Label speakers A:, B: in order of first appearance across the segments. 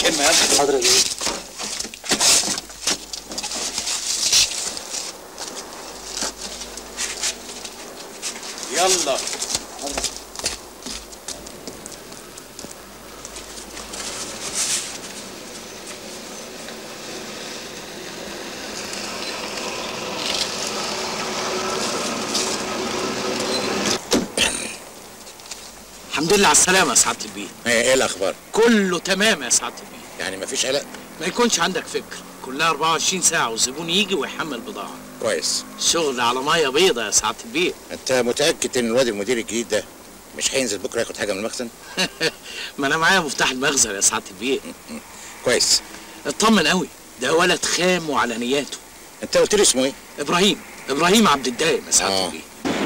A: كلمه يا ابني
B: حاضر يا بيه
A: يلا
C: الحمد لله على السلامة يا سعادة البيه
D: ايه الاخبار
C: كله تمام يا سعادة البيه
D: يعني مفيش قلق
C: ما يكونش عندك فكر كلها 24 ساعة والزبون يجي ويحمل بضاعة
D: كويس
C: الشغل على مية بيضة يا سعادة البيه
D: انت متاكد ان الواد المدير الجديد ده مش هينزل بكره ياخد حاجه من المخزن
C: ما انا معايا مفتاح المخزن يا سعادة البيه
D: كويس
C: اطمن قوي ده ولد خام وعلى نياته
D: انت قلت لي اسمه ايه
C: ابراهيم ابراهيم عبد الدايم يا سعادة
D: آه.
C: البيه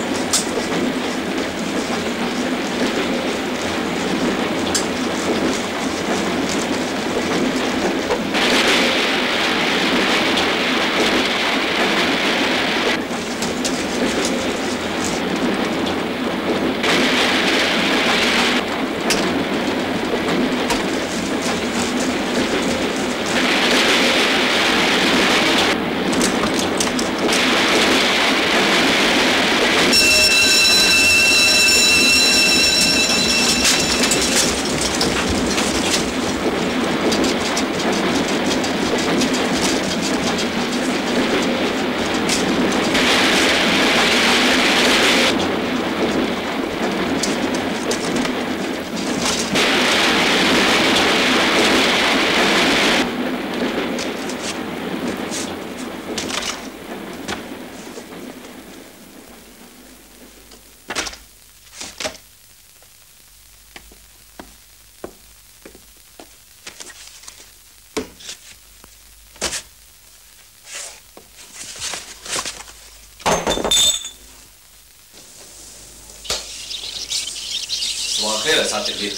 A: صباح الخير يا سعاده البيت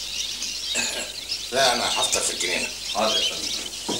D: لا انا هفطر في الجنينه
A: حاضر يا فندم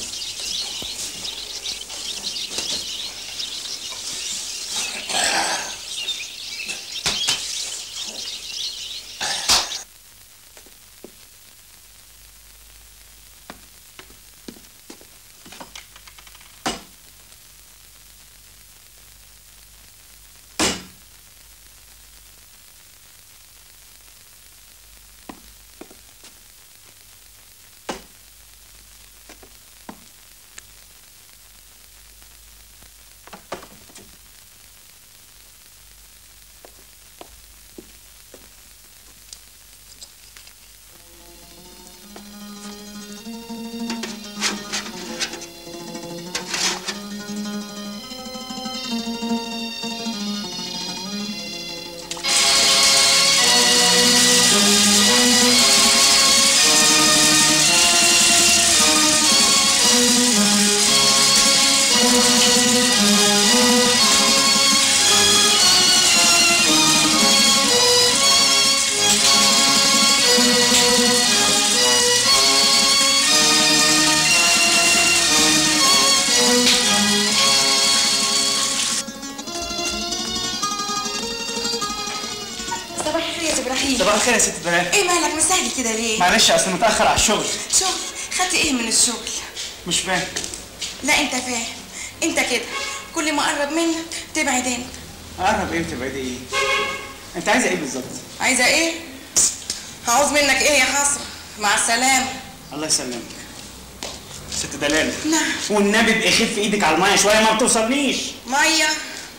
E: صباح الخير يا ابراهيم
B: صباح الخير يا ست بنات
E: ايه مالك مستعجل كده ليه
B: معلش اصل متاخر على الشغل
E: شغل خدت ايه من الشغل
B: مش فاهم
E: لا انت فاهم انت كده كل ما اقرب منك تبعد انت
B: اقرب ايه وتبعدي ايه انت عايزه ايه بالظبط
E: عايزه ايه هعوز منك ايه يا حسره مع السلامه
B: الله يسلمك ست دلال
E: نعم
B: والنبي ابقي خف ايدك على الميه شويه ما بتوصلنيش
E: ميه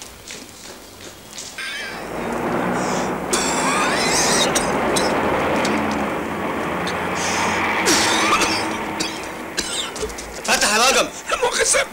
A: فتح الرقم
D: مؤاخذه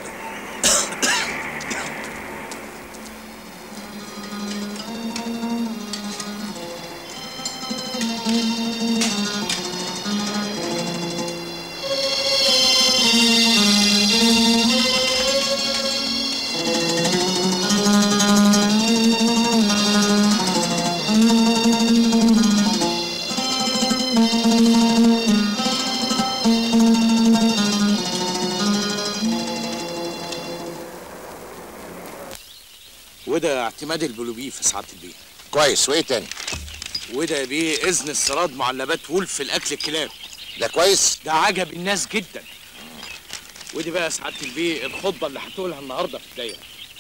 C: وده اعتماد البلوبيه في سعادة البيه
D: كويس وايه تاني
C: وده يا بيه اذن استيراد معلبات وولف لاكل الكلاب
D: ده كويس
C: ده عجب الناس جدا ودي بقى يا سعاده البيه الخطبه اللي هتقولها النهارده في الدايره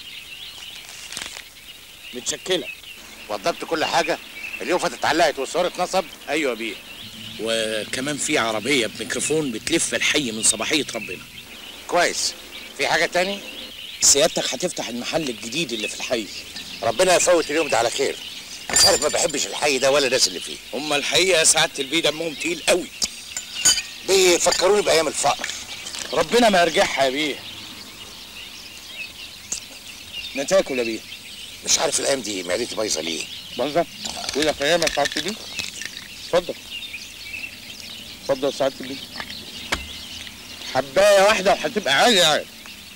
C: متشكله
D: وضبت كل حاجه اليوفه اتعلقت والصور اتنصب
C: ايوه يا بيه وكمان في عربيه بميكروفون بتلف الحي من صباحيه ربنا
D: كويس في حاجه تاني
C: سيادتك هتفتح المحل الجديد اللي في الحي
D: ربنا يفوت اليوم ده على خير مش عارف ما بحبش الحي ده ولا الناس اللي فيه
C: هم الحقيقه يا سعاده البيه دمهم تقيل قوي
D: بيفكروني بايام الفقر
C: ربنا ما يرجعها يا بيه نتاكل يا بيه
D: مش عارف الايام دي معدتي بايظه ليه
C: بنزل يقول لك ايام يا سعاده البيه اتفضل اتفضل يا سعاده البيه حبايه واحده وهتبقى عالي يعني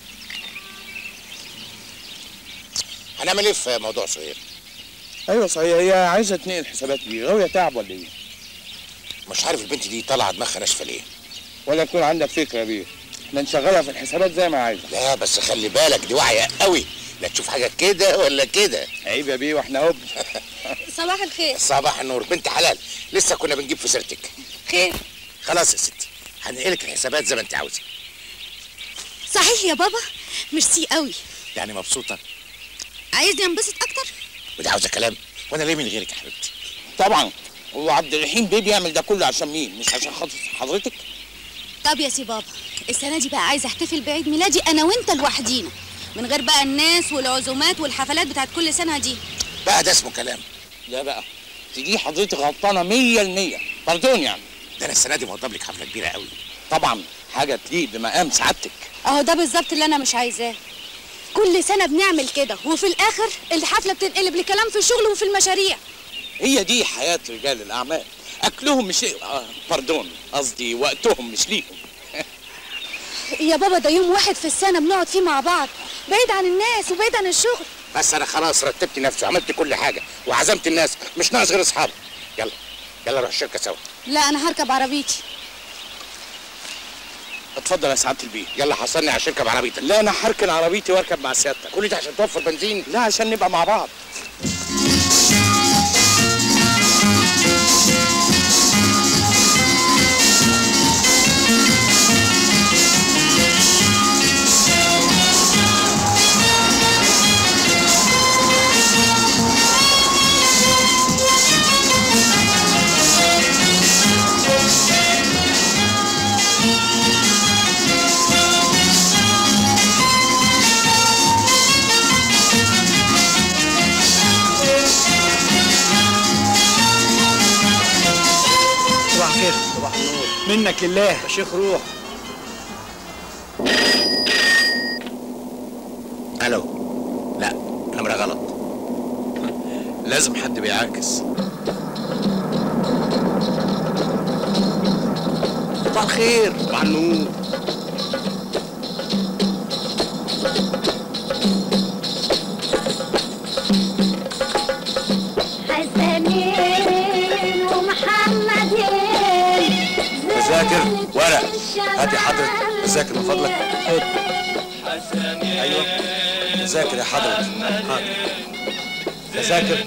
D: هنعمل ايه في موضوع صغير
C: ايوه صحيح هي عايزه تنقل حسابات دي غاويه تعب ولا ايه
D: مش عارف البنت دي طالعه دماغها ناشفه ليه
C: ولا يكون عندك فكره يا بيه احنا نشغلها في الحسابات زي ما عايزه
D: لا بس خلي بالك دي واعيه قوي لا تشوف حاجه كده ولا كده
C: عيب يا بيه واحنا هوب
E: صباح الخير
D: صباح النور بنت حلال لسه كنا بنجيب في سيرتك
E: خير
D: خلاص يا ستي هنقلك الحسابات زي ما انت عاوزه
E: صحيح يا بابا ميرسي قوي
D: يعني مبسوطه
E: عايزني انبسط اكتر
D: ودي عاوزه كلام وانا ليه من غيرك يا حبيبتي
C: طبعا هو عبد الرحيم بيه بيعمل ده كله عشان مين مش عشان خاطر حضرتك
F: طب يا سي بابا السنة دي بقى عايزة احتفل بعيد ميلادي أنا وأنت لوحدينا من غير بقى الناس والعزومات والحفلات بتاعت كل سنة دي
D: بقى ده اسمه كلام
C: لا بقى تجي حضرتك غلطانه 100% باردون يعني
D: ده انا السنه دي موضب لك حفله كبيره قوي
C: طبعا حاجه تليق بمقام سعادتك
F: أهو ده بالظبط اللي أنا مش عايزاه كل سنة بنعمل كده وفي الآخر الحفلة بتنقلب لكلام في الشغل وفي المشاريع
C: هي دي حياه رجال الاعمال اكلهم مش آه باردون قصدي وقتهم مش ليهم
F: يا بابا ده يوم واحد في السنة بنقعد فيه مع بعض بعيد عن الناس وبعيد عن الشغل
D: بس انا خلاص رتبت نفسي وعملت كل حاجه وعزمت الناس مش ناقص غير اصحابي يلا يلا نروح الشركه سوا
F: لا أنا هركب عربيتي
C: اتفضل يا سعاده البيه
D: يلا حصلني على الشركه بعربيتك
C: لا انا هركن عربيتي واركب مع سيادتك
D: كل ده عشان توفر بنزين
C: لا عشان نبقى مع بعض
B: صباح الخير صباح النور منك لله يا شيخ روح
D: الو لا نمره غلط
C: لازم حد بيعاكس
B: صباح الخير
C: صباح النور
G: حسنين ومحمدين
A: تذاكر ورق هات يا حضرة تذاكر من فضلك ايوه تذاكر يا حضرة حاضر تذاكر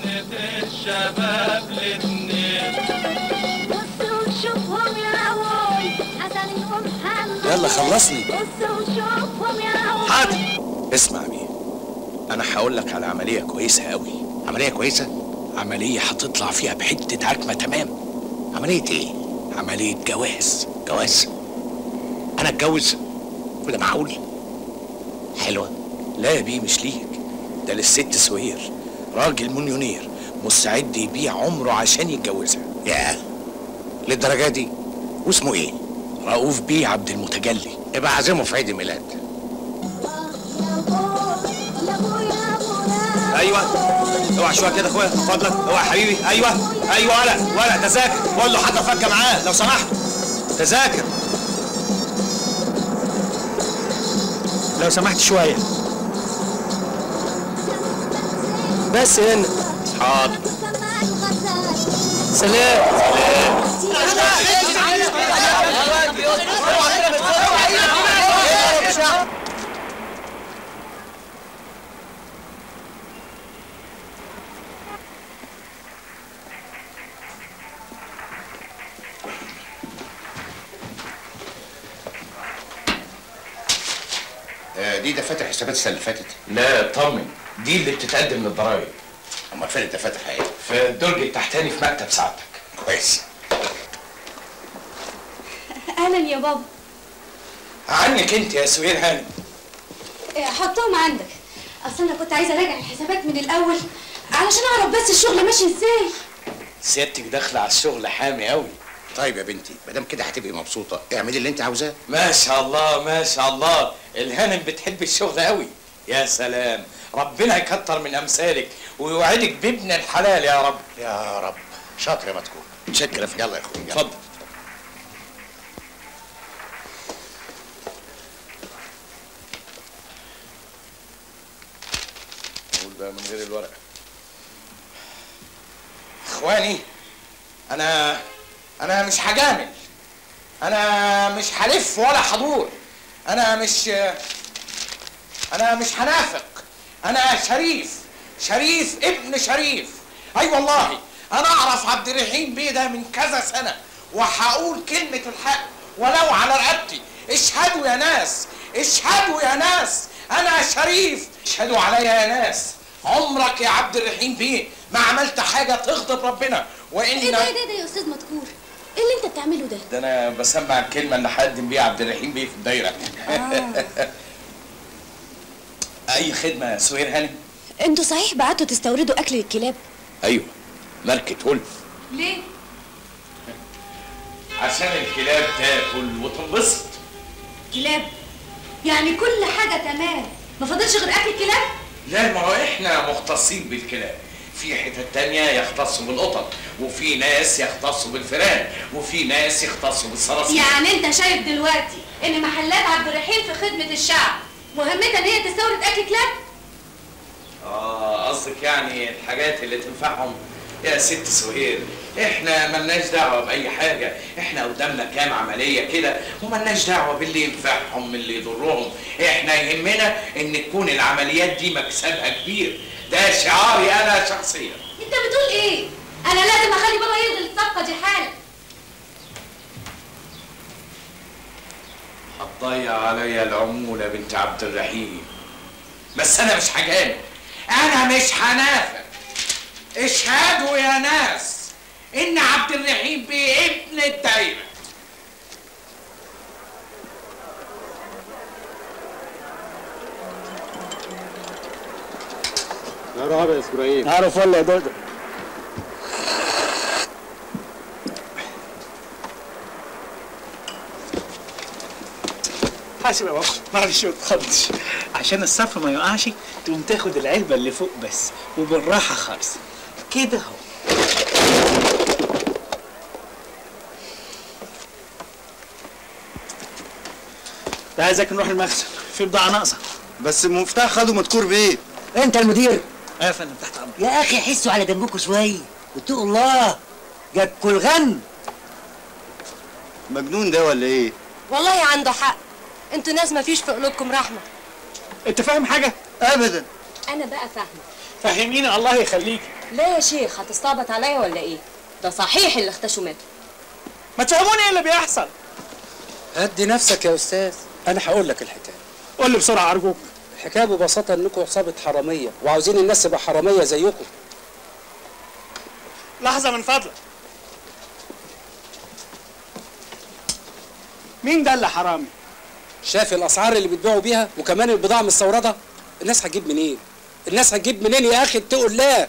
G: بصوا وشوفهم يا راوي حسن ومحمد
A: يلا خلصني
G: بصوا وشوفهم يا راوي
A: حاضر
C: اسمع بيه انا هقول لك على عمليه كويسه قوي
D: عمليه كويسه
C: عمليه هتطلع فيها بحته عكمه تمام
D: عمليه ايه
C: عمليه جواز
D: جواز انا اتجوز وده معقول حلوه
C: لا يا بيه مش ليك ده للست سوير راجل مليونير مستعد يبيع عمره عشان يتجوزها
D: يا للدرجه دي واسمه ايه
C: رؤوف بيه عبد المتجلي
D: يبقى عازمه في عيد الميلاد
G: يا ابو يا ابو
A: ايوه اوعى شويه كده اخويا من فضلك اوعى يا حبيبي ايوه ايوه ولا ولا تذاكر قول له حتى فكه معاه لو سمحت تذاكر
B: لو سمحت شويه بس هنا
C: حاضر
G: كمال غزال
B: سلام
D: دي دفاتر حسابات السنه اللي فاتت
C: لا اطمن دي اللي بتتقدم للضرايب
D: امال فين الدفاتر حقيقي
C: في الدرج التحتاني في مكتب سعادتك
D: كويس
F: اهلا يا بابا
C: عنك انت يا سهير هاني
F: إيه، حطهم عندك اصل انا كنت عايزه اراجع الحسابات من الاول علشان اعرف بس الشغل ماشي ازاي
C: سيادتك داخله على الشغل حامي قوي
D: طيب يا بنتي ما دام كده هتبقي مبسوطه اعملي اللي انت عاوزاه
C: ما شاء الله ما شاء الله الهانم بتحب الشغل قوي يا سلام ربنا يكتر من امثالك ويوعدك بابن الحلال يا رب
D: يا رب شاطر يا متكون
C: متشكر
D: يلا يا اخويا يلا.
C: اتفضل قول بقى من غير الورقه اخواني انا انا مش هجامل انا مش هلف ولا هدور انا مش انا مش هنافق انا شريف شريف ابن شريف اي والله انا اعرف عبد الرحيم بيه ده من كذا سنه وهقول كلمه الحق ولو على رقبتي اشهدوا يا ناس اشهدوا يا ناس انا شريف اشهدوا عليا يا ناس عمرك يا عبد الرحيم بيه ما عملت حاجه تغضب ربنا وان
F: ايه ده ايه ده, ده يا استاذ مذكور ايه اللي انت بتعمله ده
C: ده انا بسمع الكلمه اللي هقدم بيها عبد الرحيم بيه في الدايره اي خدمه يا سهير هاني
F: انتوا صحيح بعتوا تستوردوا اكل للكلاب
C: ايوه ماركه ولف
F: ليه
C: عشان الكلاب تاكل وتنبسط
F: كلاب يعني كل حاجه تمام ما فاضلش غير اكل الكلاب
C: لا ما هو احنا مختصين بالكلاب في حتت تانية يختصوا بالقطط وفي ناس يختصوا بالفئران وفي ناس يختصوا بالصراصير
F: يعني انت شايف دلوقتي ان محلات عبد الرحيم في خدمه الشعب مهمتها ان هي تستورد اكل كلاب
C: اه قصدك يعني الحاجات اللي تنفعهم يا ست سهير احنا ملناش دعوه باي حاجه احنا قدامنا كام عمليه كده وملناش دعوه باللي ينفعهم من اللي يضرهم احنا يهمنا ان تكون العمليات دي مكسبها كبير ده شعاري انا شخصيا
F: انت بتقول ايه انا لازم اخلي بابا يلغي الصفقه دي حالا
C: هتضيع عليا العمولة بنت عبد الرحيم بس أنا مش هجامل أنا مش هنافق اشهدوا يا ناس إن عبد الرحيم بيه ابن الدايرة
B: عارف ولا يا دودة حاسب يا بابا معلش ما تخضش عشان الصف ما يقعش تقوم تاخد العلبة اللي فوق بس وبالراحة خالص كده اهو ده عايزك نروح المخزن في بضاعة ناقصة
H: بس المفتاح خده مذكور بايه
I: انت المدير
B: ايوه يا فندم تحت امرك
I: يا اخي حسوا على دمكم شويه اتقوا الله جابكوا الغم
H: مجنون ده ولا ايه
J: والله عنده حق انتوا ناس ما فيش في قلوبكم رحمه
B: انت فاهم حاجة؟
H: ابدا
J: انا بقى فاهمه
B: فهميني الله يخليك
J: لا يا شيخ هتستعبط عليا ولا ايه ده صحيح اللي اختشوا ماتوا
B: ما تفهموني ايه اللي بيحصل
K: هدي نفسك يا استاذ انا هقول لك الحكايه
B: قول لي بسرعة ارجوك
K: الحكايه ببساطه انكم عصابه حراميه وعاوزين الناس تبقى حراميه زيكم
B: لحظة من فضلك مين ده اللي حرامي؟
K: شايف الاسعار اللي بتبيعوا بيها وكمان البضاعه مستورده الناس هتجيب منين الناس هتجيب منين يا اخي اتقوا الله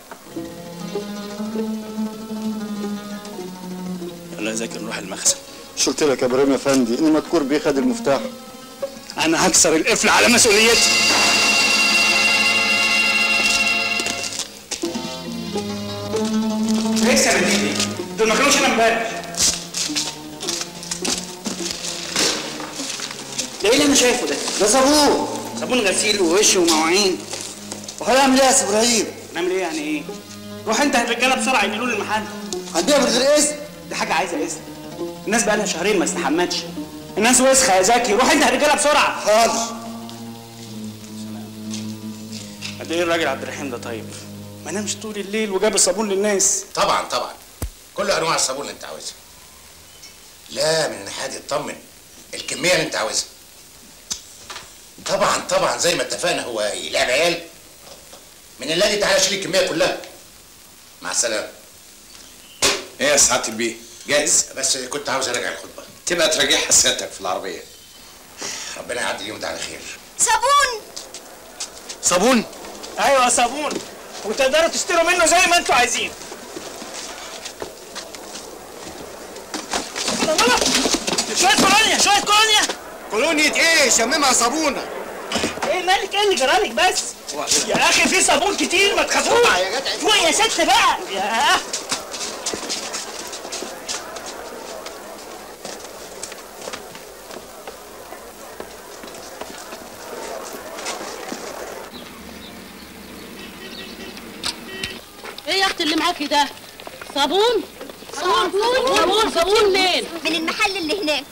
B: يلا ذاكر نروح المخزن
H: مش قلت لك يا ابراهيم يا فندي ان مذكور بيه خد المفتاح
B: انا هكسر القفل على مسؤوليتي لسه يا بنتي دول ما كانوش هنا امبارح ده ايه اللي انا شايفه ده؟
H: ده صابون
B: صابون غسيل ووش ومواعين
H: وهنعمل ايه يا سي ابراهيم
B: نعمل ايه يعني ايه؟ روح انت الرجاله بسرعه ينقلوا لي المحل
H: هنديها من غير اذن
B: دي حاجه عايزه اذن الناس بقى لها شهرين ما استحمتش الناس وسخه يا زكي روح انت الرجاله بسرعه
H: حاضر
B: قد ايه الراجل عبد الرحيم ده طيب ما نامش طول الليل وجاب الصابون للناس
D: طبعا طبعا كل انواع الصابون اللي انت عاوزها لا من الناحيه دي اطمن الكميه اللي انت عاوزها طبعا طبعا زي ما اتفقنا هو يلعب عيال من الليل تعالى شيل الكميه كلها مع السلامه
A: ايه يا سعاده البيه جاهز
D: بس كنت عاوز اراجع الخطبه
A: تبقى تراجعها سيادتك في العربيه
D: ربنا يعدي اليوم ده على خير
E: صابون
A: صابون
B: ايوه صابون وتقدروا تشتروا منه زي ما انتوا عايزين لا، لا، لا. شويه كولونيا شويه كولونيا
H: كولونية ايه شممها صابونة
B: ايه مالك ايه اللي جرالك بس يا اخي في صابون كتير ما تخافوش فوق يا ست بقى يا
F: ايه يا اختي اللي معاكي ده صابون صابون صابون صابون منين
G: من المحل اللي هناك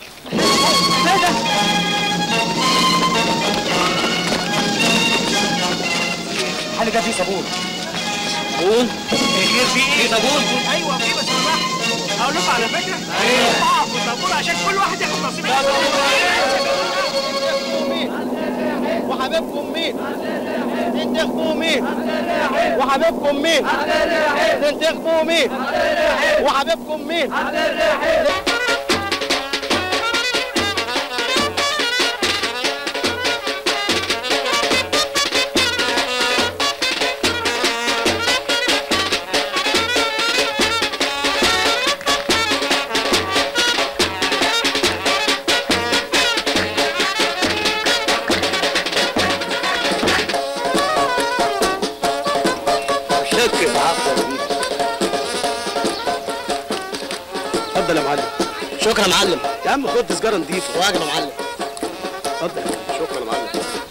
B: الحل ده فيه صابون
K: صابون
B: غير فيه ايه صابون ايوه فيه بس والله اقول لكم على فكره اقفوا صابون عشان كل واحد ياخد نصيبه
H: وحبيبكم مين تنتخبوا مين وحبيبكم مين تنتخبوا مين وحبيبكم مين
K: شكل عفوا بيك اتفضل يا معلم شكرا يا معلم يا عم خد سجاره نضيفه واجب يا معلم اتفضل شكرا يا معلم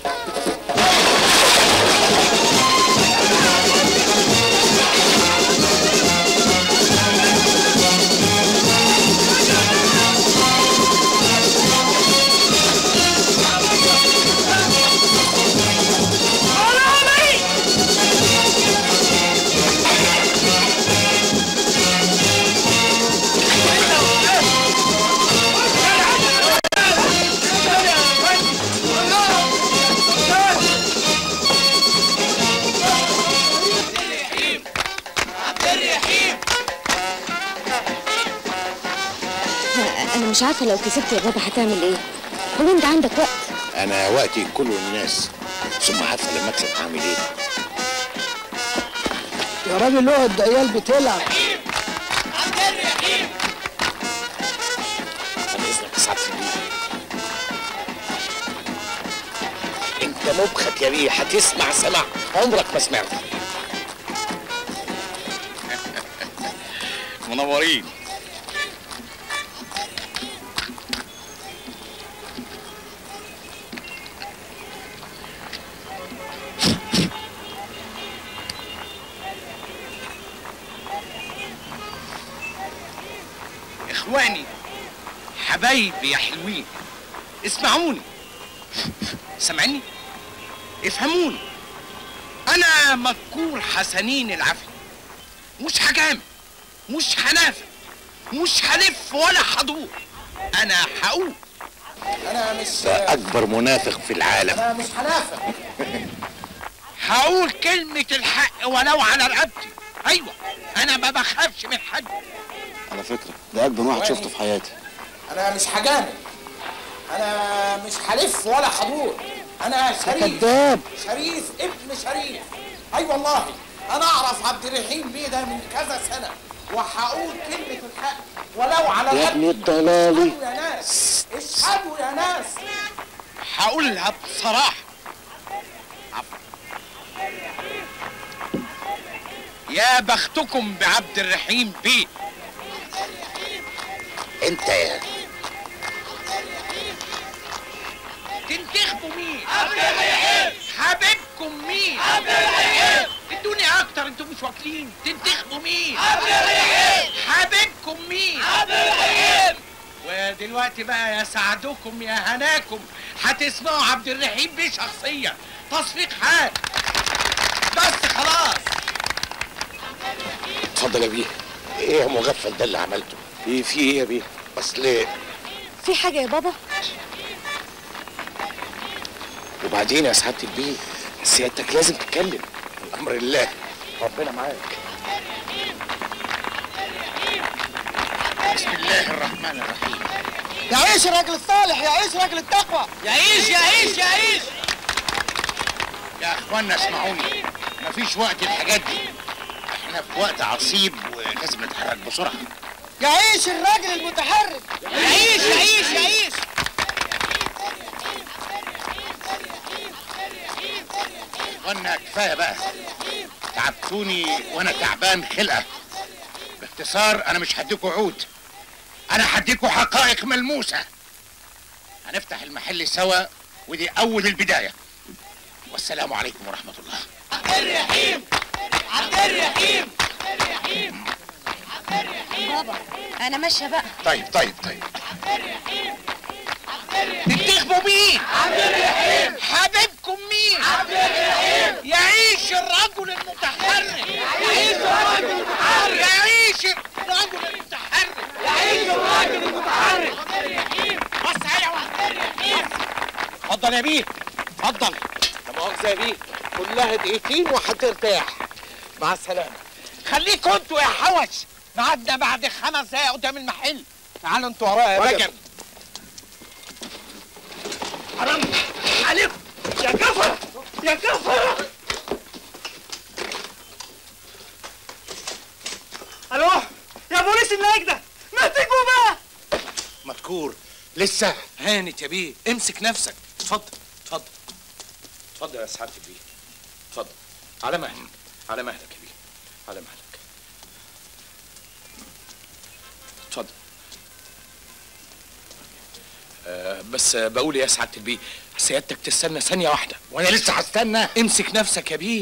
J: انا مش عارفه لو كسبت يا بابا هتعمل ايه هو انت عندك وقت
D: انا وقتي كله للناس ثم عارفه لما اكسب هعمل ايه
H: يا راجل اقعد عيال بتلعب
D: انا اذنك يا سعاده البيه انت مبخت يا بيه هتسمع سمع عمرك ما سمعت
A: منورين
C: اخواني حبايبي يا حلوين اسمعوني سامعني افهموني انا مذكور حسنين العافية مش هجامل مش هنافق مش هلف ولا هدور انا هقول
D: انا مش ده اكبر منافق في العالم
C: انا مش هنافق هقول كلمة الحق ولو على رقبتي ايوه انا ما بخافش من حد
H: على فكرة ده أجمل واحد شفته في حياتي
C: انا مش هجامل انا مش هلف ولا هدور انا شريف
H: كذاب
C: شريف ابن شريف اي والله انا اعرف عبد الرحيم بيه ده من كذا سنه وهقول كلمه الحق ولو على
H: يا ابن
C: رقبتي
H: الضلالي
C: اشهدوا يا ناس اشهدوا يا ناس هقولها بصراحه يا بختكم بعبد الرحيم بيه
D: انت يا
C: تنتخبوا مين؟ عبد الرحيم حبيبكم مين؟ عبد الرحيم ادوني اكتر انتوا مش واكلين تنتخبوا مين؟ عبد الرحيم حبيبكم مين؟ عبد الرحيم ودلوقتي بقى يا سعدكم يا هناكم هتسمعوا عبد الرحيم بيه شخصيا تصفيق حال بس خلاص
D: اتفضل يا بيه ايه يا مغفل ده اللي عملته ايه في ايه يا بيه اصل
J: في حاجه يا بابا
D: وبعدين يا سعاده البيه سيادتك لازم تتكلم امر الله ربنا معاك بسم الله الرحمن الرحيم
H: يعيش الراجل الصالح يعيش راجل التقوى
C: يعيش يعيش يعيش
D: يا اخوانا اسمعوني مفيش وقت الحاجات دي احنا في وقت عصيب ولازم نتحرك بسرعه
H: يعيش الراجل المتحرك
C: يعيش يعيش يعيش
D: اخوانا كفايه بقى تعبتوني وانا تعبان خلقه باختصار انا مش هديكوا عود انا هديكوا حقائق ملموسه هنفتح المحل سوا ودي اول البدايه والسلام عليكم ورحمه الله
C: عبد الرحيم عبد الرحيم
J: بابا انا ماشيه بقى
D: طيب طيب طيب
C: تنتخبوا مين؟ عبد الرحيم حبيبكم مين؟ عبد الرحيم يعيش الرجل المتحرك يعيش الرجل المتحرك يعيش الرجل المتحرك يعيش الرجل المتحرك عبد الرحيم بص عليا عبد الرحيم
B: اتفضل يا بيه اتفضل لا مؤاخذه يا بيه كلها دقيقتين وهترتاح مع السلامه
C: خليكوا انتوا يا حوش نقعدنا بعد خمس دقايق قدام المحل
B: تعالوا انتوا ورايا يا
C: رجب.
B: رجب
C: حرام عليكم يا كفر يا كفر
H: الو يا بوليس النجدة ما تجوا بقى
D: مذكور لسه
A: هانت يا بيه امسك نفسك اتفضل اتفضل اتفضل يا سعاده البيه اتفضل على مهلك على مهلك يا بيه على مهلك اتفضل آه بس آه، بقول يا سعاده البيه سيادتك تستنى ثانيه واحده
D: وانا لسه هستنى
A: امسك نفسك يا بيه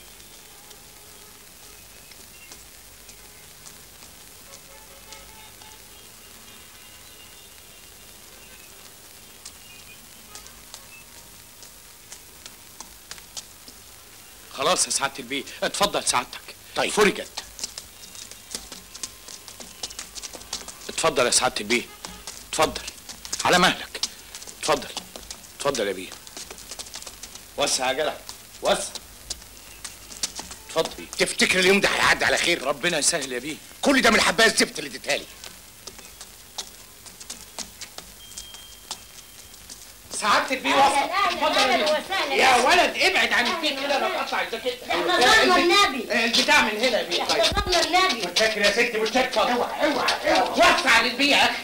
A: خلاص يا سعاده البيه اتفضل سعادتك
D: طيب.
A: فرجت اتفضل يا سعاده البيه اتفضل على مهلك اتفضل اتفضل يا بيه وسع يا جدع وسع اتفضل بيه
D: تفتكر اليوم ده هيعدي على خير
A: ربنا يسهل يا بيه
D: كل ده من الحبايه الزفت اللي اديتها لي
C: سعادة البيه وصل اتفضل يا بيه. يا ولد ابعد عن البيت كده انا بقطع الجاكيت
J: احتضرنا النبي
C: البتاع من هنا يا بيه طيب
J: احتضرنا النبي
C: متشكر يا ستي متشكر اوعى اوعى اوعى وسع للبيه يا اخي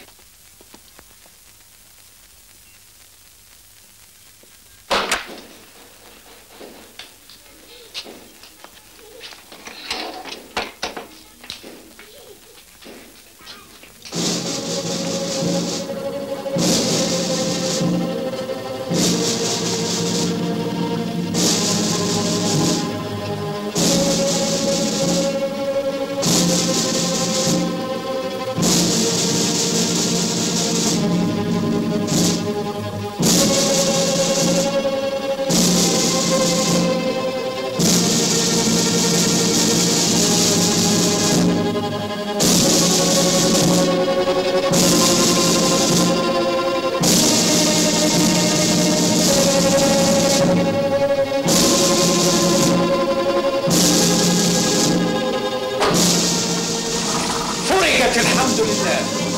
C: فرجت الحمد لله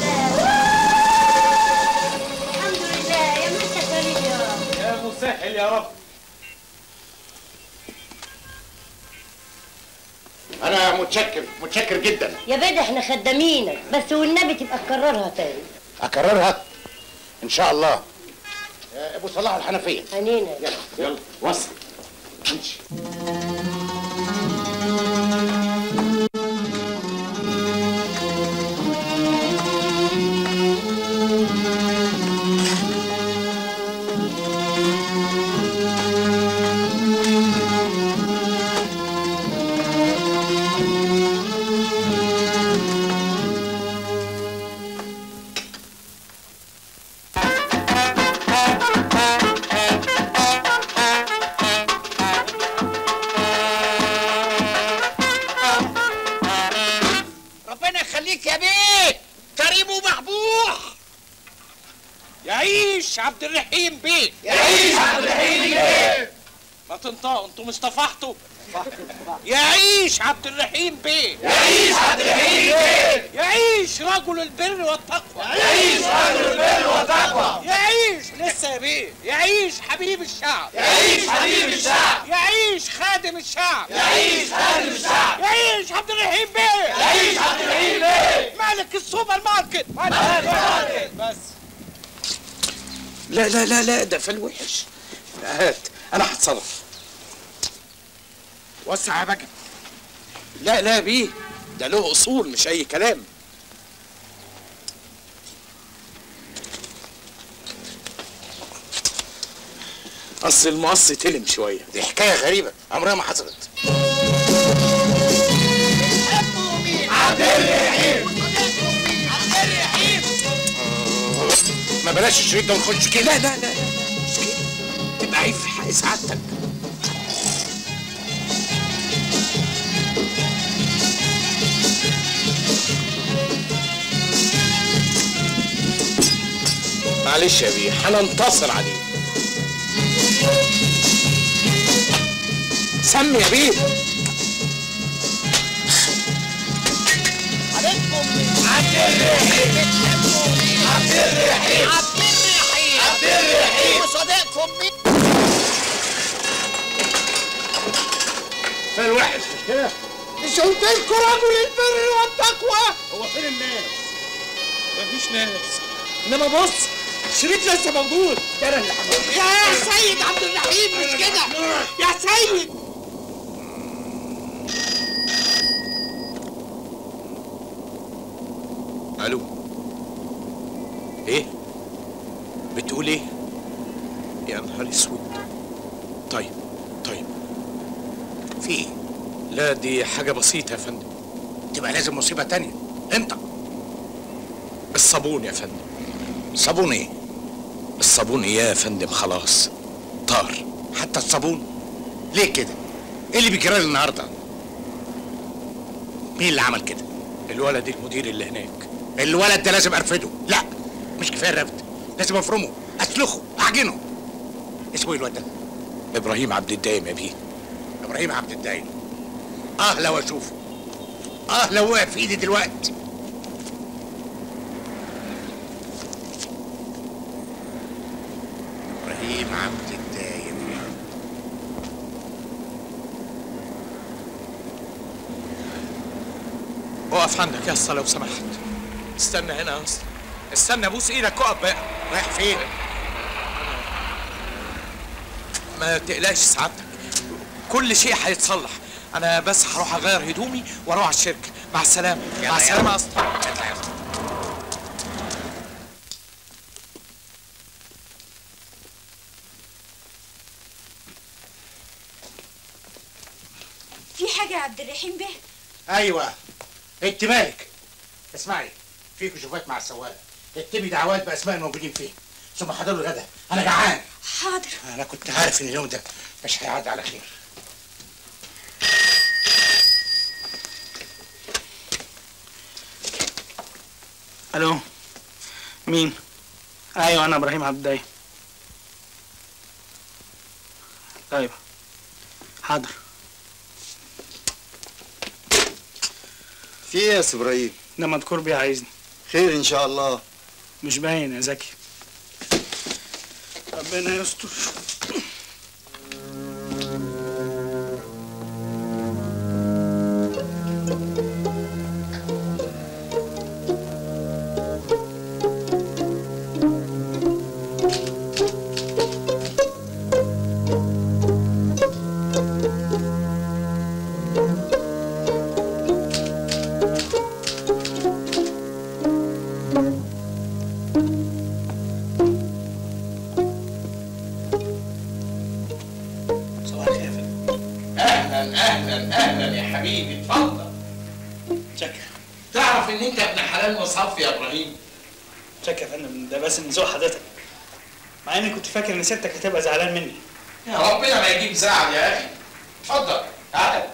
J: الحمد لله يا مسا كريم يا رب
C: يا مسهل يا رب
D: انا متشكر متشكر جدا
J: يا بيه احنا خدامينك بس والنبي تبقى تكررها تاني
D: اكررها ان شاء الله يا ابو صلاح الحنفيه
J: عنينا
D: يلا يلا وصل امشي
C: يعيش عبد الرحيم بيه
A: يعيش عبد الرحيم بيه.
C: ما تنطقوا انتوا مصطفحتوا يعيش عبد الرحيم بيه
A: يعيش عبد الرحيم بيه.
C: يعيش رجل البر والتقوى
A: يعيش رجل البر والتقوى.
C: يعيش لسه يا بيه يعيش حبيب الشعب
A: يعيش حبيب الشعب.
C: يعيش خادم الشعب
A: يعيش خادم الشعب.
C: يعيش عبد الرحيم بيه
A: يعيش عبد الرحيم بيه.
C: مالك السوبر ماركت
A: مالك ماركت.
C: بس لا لا لا لا ده في الوحش هات انا هتصرف وسع يا بجد لا لا بيه ده له اصول مش اي كلام اصل المقص تلم شويه
D: دي حكايه غريبه عمرها ما حصلت
A: عبد الرحيم
D: ما بلاش الشريط ده ونخش كده
C: لا لا لا لا مش كده تبقى عيب في حق سعادتك معلش يا بيه هننتصر عليه سمي يا بيه
A: عليكم عبد الرحيم عبد الرحيم
C: عبد الرحيم
A: عبد الرحيم
C: وصديقكم مين
D: في الوحش مش كده
C: مش قلت لكم رجل البر والتقوى
D: هو فين الناس
C: مفيش ناس انما بص الشريط لسه موجود
A: انا اللي هموت.
C: يا سيد عبد الرحيم مش كده يا سيد
A: الو ايه بتقول ايه يا نهار اسود طيب طيب
D: في ايه
A: لا دي حاجه بسيطه يا فندم
D: تبقى لازم مصيبه تانية انت
A: الصابون يا فندم
D: صابون ايه
A: الصابون ايه يا فندم خلاص طار
D: حتى الصابون ليه كده ايه اللي بيجرى لي النهارده مين اللي عمل كده
A: الولد المدير اللي هناك
D: الولد ده لازم ارفده لا مش كفايه الرفد لازم افرمه اسلخه اعجنه اسمه ايه الواد ده
A: ابراهيم عبد الدايم يا بيه
D: ابراهيم عبد الدايم اه لو اشوفه اه لو وقع في ايدي دلوقتي ابراهيم عبد الدايم
A: اقف عندك يا اسطى لو سمحت استنى هنا يا اسطى استنى ابوس ايدك اقف بقى
D: رايح فين
A: ما تقلقش سعادتك كل شيء هيتصلح انا بس هروح اغير هدومي واروح على الشركه مع السلامه
D: يلا
A: مع السلامه
D: يلا.
A: يا اسطى
D: اطلع يا اسطى.
F: في حاجه يا عبد الرحيم بيه
D: ايوه انت مالك اسمعي في كشوفات مع السواق اكتبي دعوات باسماء الموجودين فيه ثم حضروا الغدا انا جعان
F: حاضر
D: انا كنت عارف ان اليوم ده مش هيعدي على خير
B: الو مين ايوه انا ابراهيم عبد الدايم ايوه حاضر
L: في ايه يا سي ابراهيم
B: ده مذكور بيه عايزني
L: خير ان شاء الله
B: مش باين يا زكي ربنا يستر صباح الخير يا فندم
C: اهلا اهلا اهلا يا حبيبي اتفضل
B: شكرا
C: تعرف ان انت ابن حلال مصحف يا ابراهيم
B: شكرا يا فندم ده بس من ذوق حضرتك مع اني كنت فاكر ان ستك هتبقى زعلان مني
C: يا ربنا ما يجيب زعل يا اخي اتفضل تعال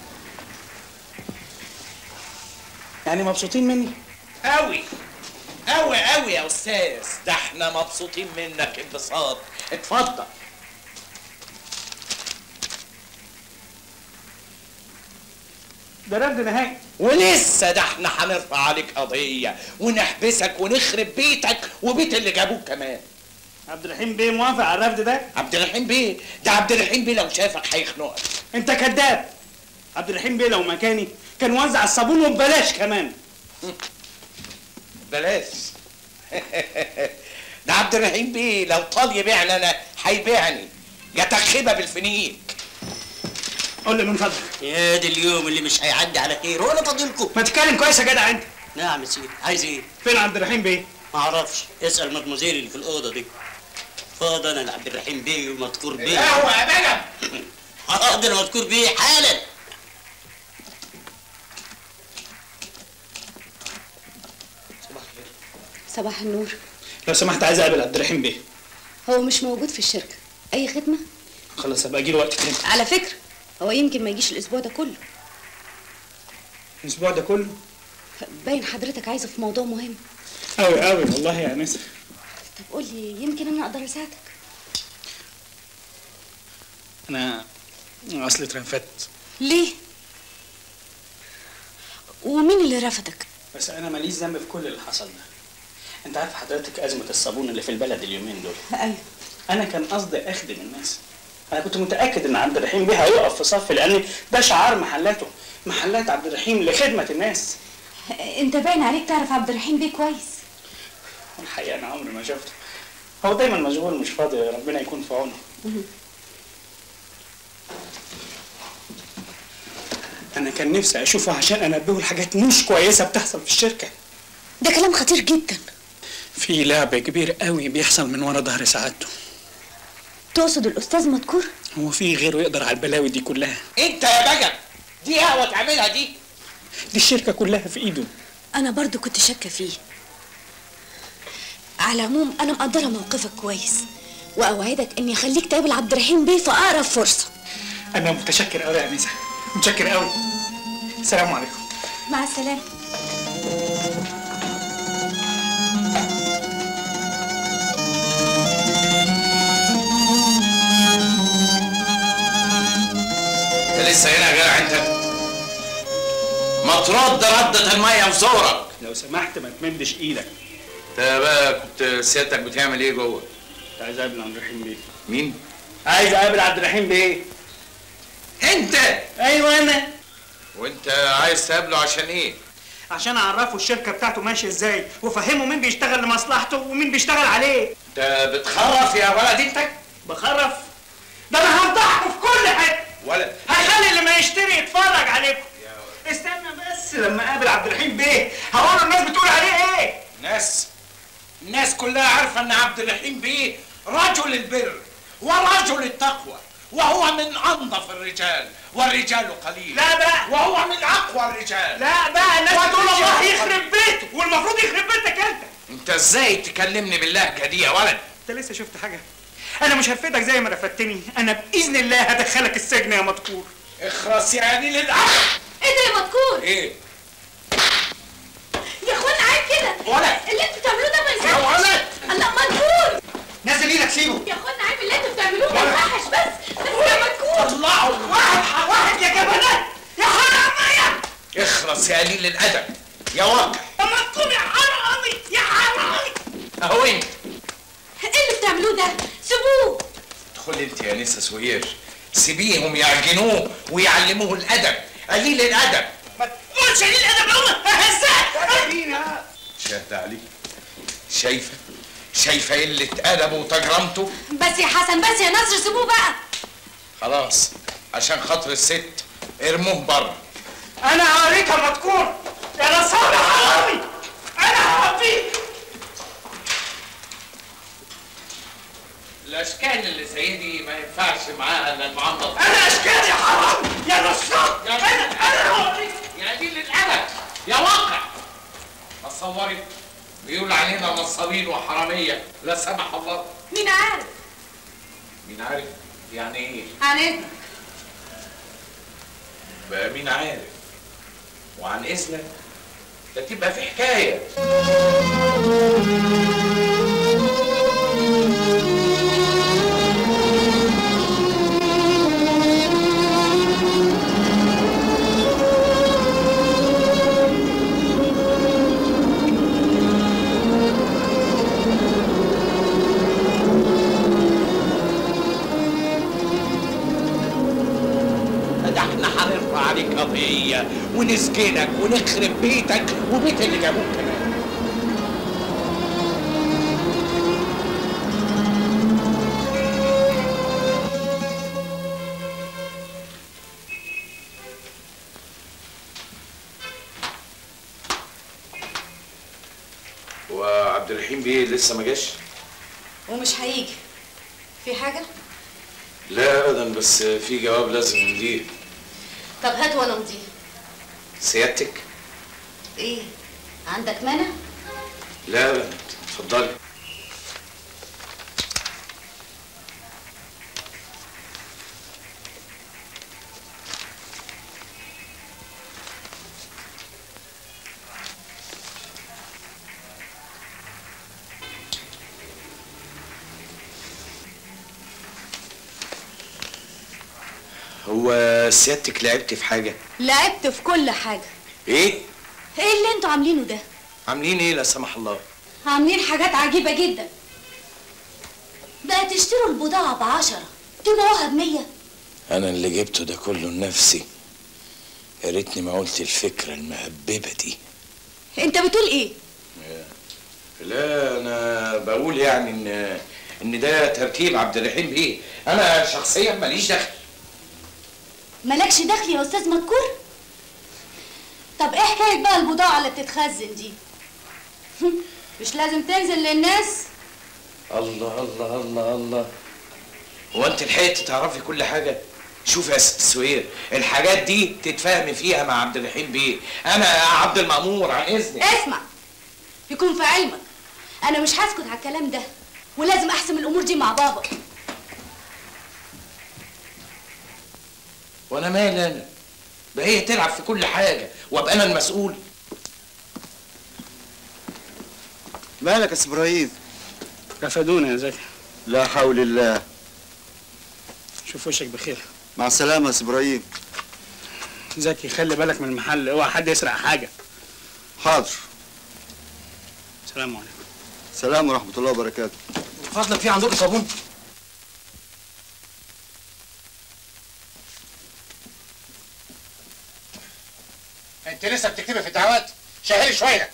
B: يعني مبسوطين مني
C: قوي قوي قوي يا استاذ ده احنا مبسوطين منك انبساط اتفضل
B: ده رفض نهائي
C: ولسه ده احنا هنرفع عليك قضيه ونحبسك ونخرب بيتك وبيت اللي جابوك كمان
B: عبد الرحيم بيه موافق على الرفض ده
C: عبد الرحيم بيه ده عبد الرحيم بيه لو شافك هيخنقك
B: انت كذاب عبد الرحيم بيه لو مكاني كان وزع الصابون وببلاش كمان
C: بلاش ده عبد الرحيم بيه لو طال يبيعني انا هيبيعني جاتك خيبه بالفنيك
B: قول لي من فضلك
I: يا دي اليوم اللي مش هيعدي على خير ولا فاضلكم
B: ما تتكلم كويس يا جدع انت
I: نعم يا سيدي عايز ايه؟
B: فين عبد الرحيم بيه؟
I: ما اعرفش اسال مدموزيل اللي في الاوضه دي فاضي انا لعبد الرحيم بيه ومذكور بيه
C: هو يا بجم
I: حاضر مذكور بيه حالا
F: صباح النور
B: لو سمحت عايز اقابل عبد الرحيم بيه
F: هو مش موجود في الشركة أي خدمة؟
B: خلاص هبقى اجي له وقت تاني
F: على فكرة هو يمكن ما يجيش الأسبوع ده كله
B: الاسبوع ده كله
F: باين حضرتك عايزه في موضوع مهم
B: قوي قوي والله يا انسه
F: طب قول لي يمكن أنا أقدر أساعدك
B: انا اصلي اترفدت
F: ليه؟ ومين اللي رفضك؟
B: بس انا ماليش ذنب في كل اللي حصل ده انت عارف حضرتك ازمه الصابون اللي في البلد اليومين دول
F: أيوه
B: انا كان قصدي اخدم الناس انا كنت متاكد ان عبد الرحيم بيه هيقف في صف لان ده شعار محلاته محلات عبد الرحيم لخدمه الناس
F: أنت باين عليك تعرف عبد الرحيم بيه كويس
B: الحقيقه انا عمري ما شفته هو دايما مشغول مش فاضي ربنا يكون في عونه انا كان نفسي اشوفه عشان انبهه لحاجات مش كويسه بتحصل في الشركه
F: ده كلام خطير جدا
B: في لعب كبير قوي بيحصل من ورا ظهر سعادته
F: تقصد الأستاذ مذكور؟
B: هو في غيره يقدر على البلاوي دي كلها
C: انت يا بجم دي قهوه تعملها دي
B: دي الشركه كلها في ايده
F: أنا برضو كنت شاكة فيه على العموم أنا مقدرة موقفك كويس وأوعدك إني أخليك تقابل عبد الرحيم بيه في أقرب فرصة
B: انا متشكر قوي يا انسه متشكر قوي السلام عليكم
F: مع السلامة
C: انت لسه هنا يا جدع انت ما ترد ردة المية في زورك
B: لو سمحت ما تمدش ايدك
A: انت بقى كنت سيادتك بتعمل ايه جوه؟
B: كنت عايز اقابل عبد الرحيم بيه
A: مين؟
B: عايز اقابل عبد الرحيم بيه
C: انت
B: ايوه انا
A: وانت عايز تقابله عشان ايه؟
B: عشان اعرفه الشركه بتاعته ماشيه ازاي وافهمه مين بيشتغل لمصلحته ومين بيشتغل عليه
A: انت بتخرف يا ولد انت؟
B: بخرف ده انا هفضحكم في كل حته
A: ولد
B: هخلي اللي ما يشتري يتفرج عليكم استنى بس لما اقابل عبد الرحيم بيه هقول الناس بتقول عليه ايه
C: ناس الناس كلها عارفة ان عبد الرحيم بيه رجل البر ورجل التقوى وهو من انظف الرجال والرجال قليل
B: لا بقى
C: وهو من اقوى الرجال
B: لا بقى الناس
C: والرجال
B: بتقول الله
C: قليل.
B: يخرب بيته والمفروض يخرب بيتك انت
A: انت ازاي تكلمني باللهجه دي يا ولد؟
B: انت لسه شفت حاجه انا مش هرفدك زي ما رفدتني انا باذن الله هدخلك السجن يا مذكور
C: اخرس يعني للأبد
F: إيه ده يا مذكور؟
C: ايه؟
F: يا اخوانا عيب كده
C: ولد.
F: اللي انتوا بتعملوه ده ما
C: يا
F: يصحش
C: ولد.
F: الله مذكور
B: نزل ايدك سيبه
F: يا اخوانا عيب اللي انتوا بتعملوه ما يصحش بس بس يا مذكور
C: طلعوا
B: واحد واحد يا جبلات يا حرامية
A: اخرس يا قليل الادب يا واقع
B: يا مذكور يا حرامي يا حرامي
A: اهو انت
F: ايه اللي بتعملوه ده؟ سيبوه
A: ادخل انت يا نسا سوير سيبيهم يعجنوه ويعلموه الادب قليل الادب
B: ما تقولش ليه الادب لهم هزاك
A: شاهد عليك شايفه شايفه قله ادبه وتجرمته
F: بس يا حسن بس يا نصر سيبوه بقى
A: خلاص عشان خاطر الست ارموه بره
B: انا هوريك يا مذكور يا نصارى حرامي انا هوديك
A: الاشكال اللي زي دي ما ينفعش معاها الا المعامله
B: انا اشكال يا حرامي يا نصار انا انا هوريك
A: يا قليل الادب يا واقع تصوري بيقول علينا نصابين وحراميه لا سمح الله
F: مين عارف؟
A: مين عارف يعني ايه
F: عن اذنك
A: بقى مين عارف وعن اذنك ده تبقى في حكايه
C: ده احنا هنرفع عليك قضية ونسجنك ونخرب بيتك وبيت اللي جابوك كمان
A: وعبد الرحيم بيه لسه ما جاش؟
F: ومش هيجي في حاجة؟
A: لا ابدا بس في جواب لازم نمضيه
F: طب هات وانا امضيه
A: سيادتك؟
F: ايه عندك مانع؟
A: لا ابدا اتفضلي هو سيادتك لعبت في حاجة؟
F: لعبت في كل حاجة
A: ايه؟
F: ايه اللي انتوا عاملينه ده؟
A: عاملين ايه لا سمح الله؟
F: عاملين حاجات عجيبة جدا بقى تشتروا البضاعة بعشرة تبيعوها بمية
A: انا اللي جبته ده كله لنفسي يا ريتني ما قلت الفكرة المهببة دي
F: انت بتقول ايه؟
A: لا انا بقول يعني ان ان ده ترتيب عبد الرحيم بيه انا شخصيا ماليش دخل
F: مالكش دخل يا استاذ مذكور؟ طب ايه حكاية بقى البضاعة اللي بتتخزن دي؟ مش لازم تنزل للناس؟
A: الله الله الله الله هو انت لحقت تعرفي كل حاجه شوف يا ست السوير الحاجات دي تتفاهمي فيها مع عبد الرحيم بيه انا عبد المأمور عن اذنك
F: اسمع يكون في علمك انا مش هسكت على الكلام ده ولازم احسم الامور دي مع بابا
A: وانا مالي انا ده هي تلعب في كل حاجه وابقى انا المسؤول
L: مالك يا سي ابراهيم
B: رفدونا يا زكي
L: لا حول الله
B: شوف وشك بخير
L: مع السلامه يا سي ابراهيم
B: زكي خلي بالك من المحل اوعى حد يسرق حاجة
L: حاضر
B: سلام عليكم
L: سلام ورحمه الله وبركاته
A: فضلك في عندكم صابون
D: انت لسه بتكتبي في الدعوات شهري شويه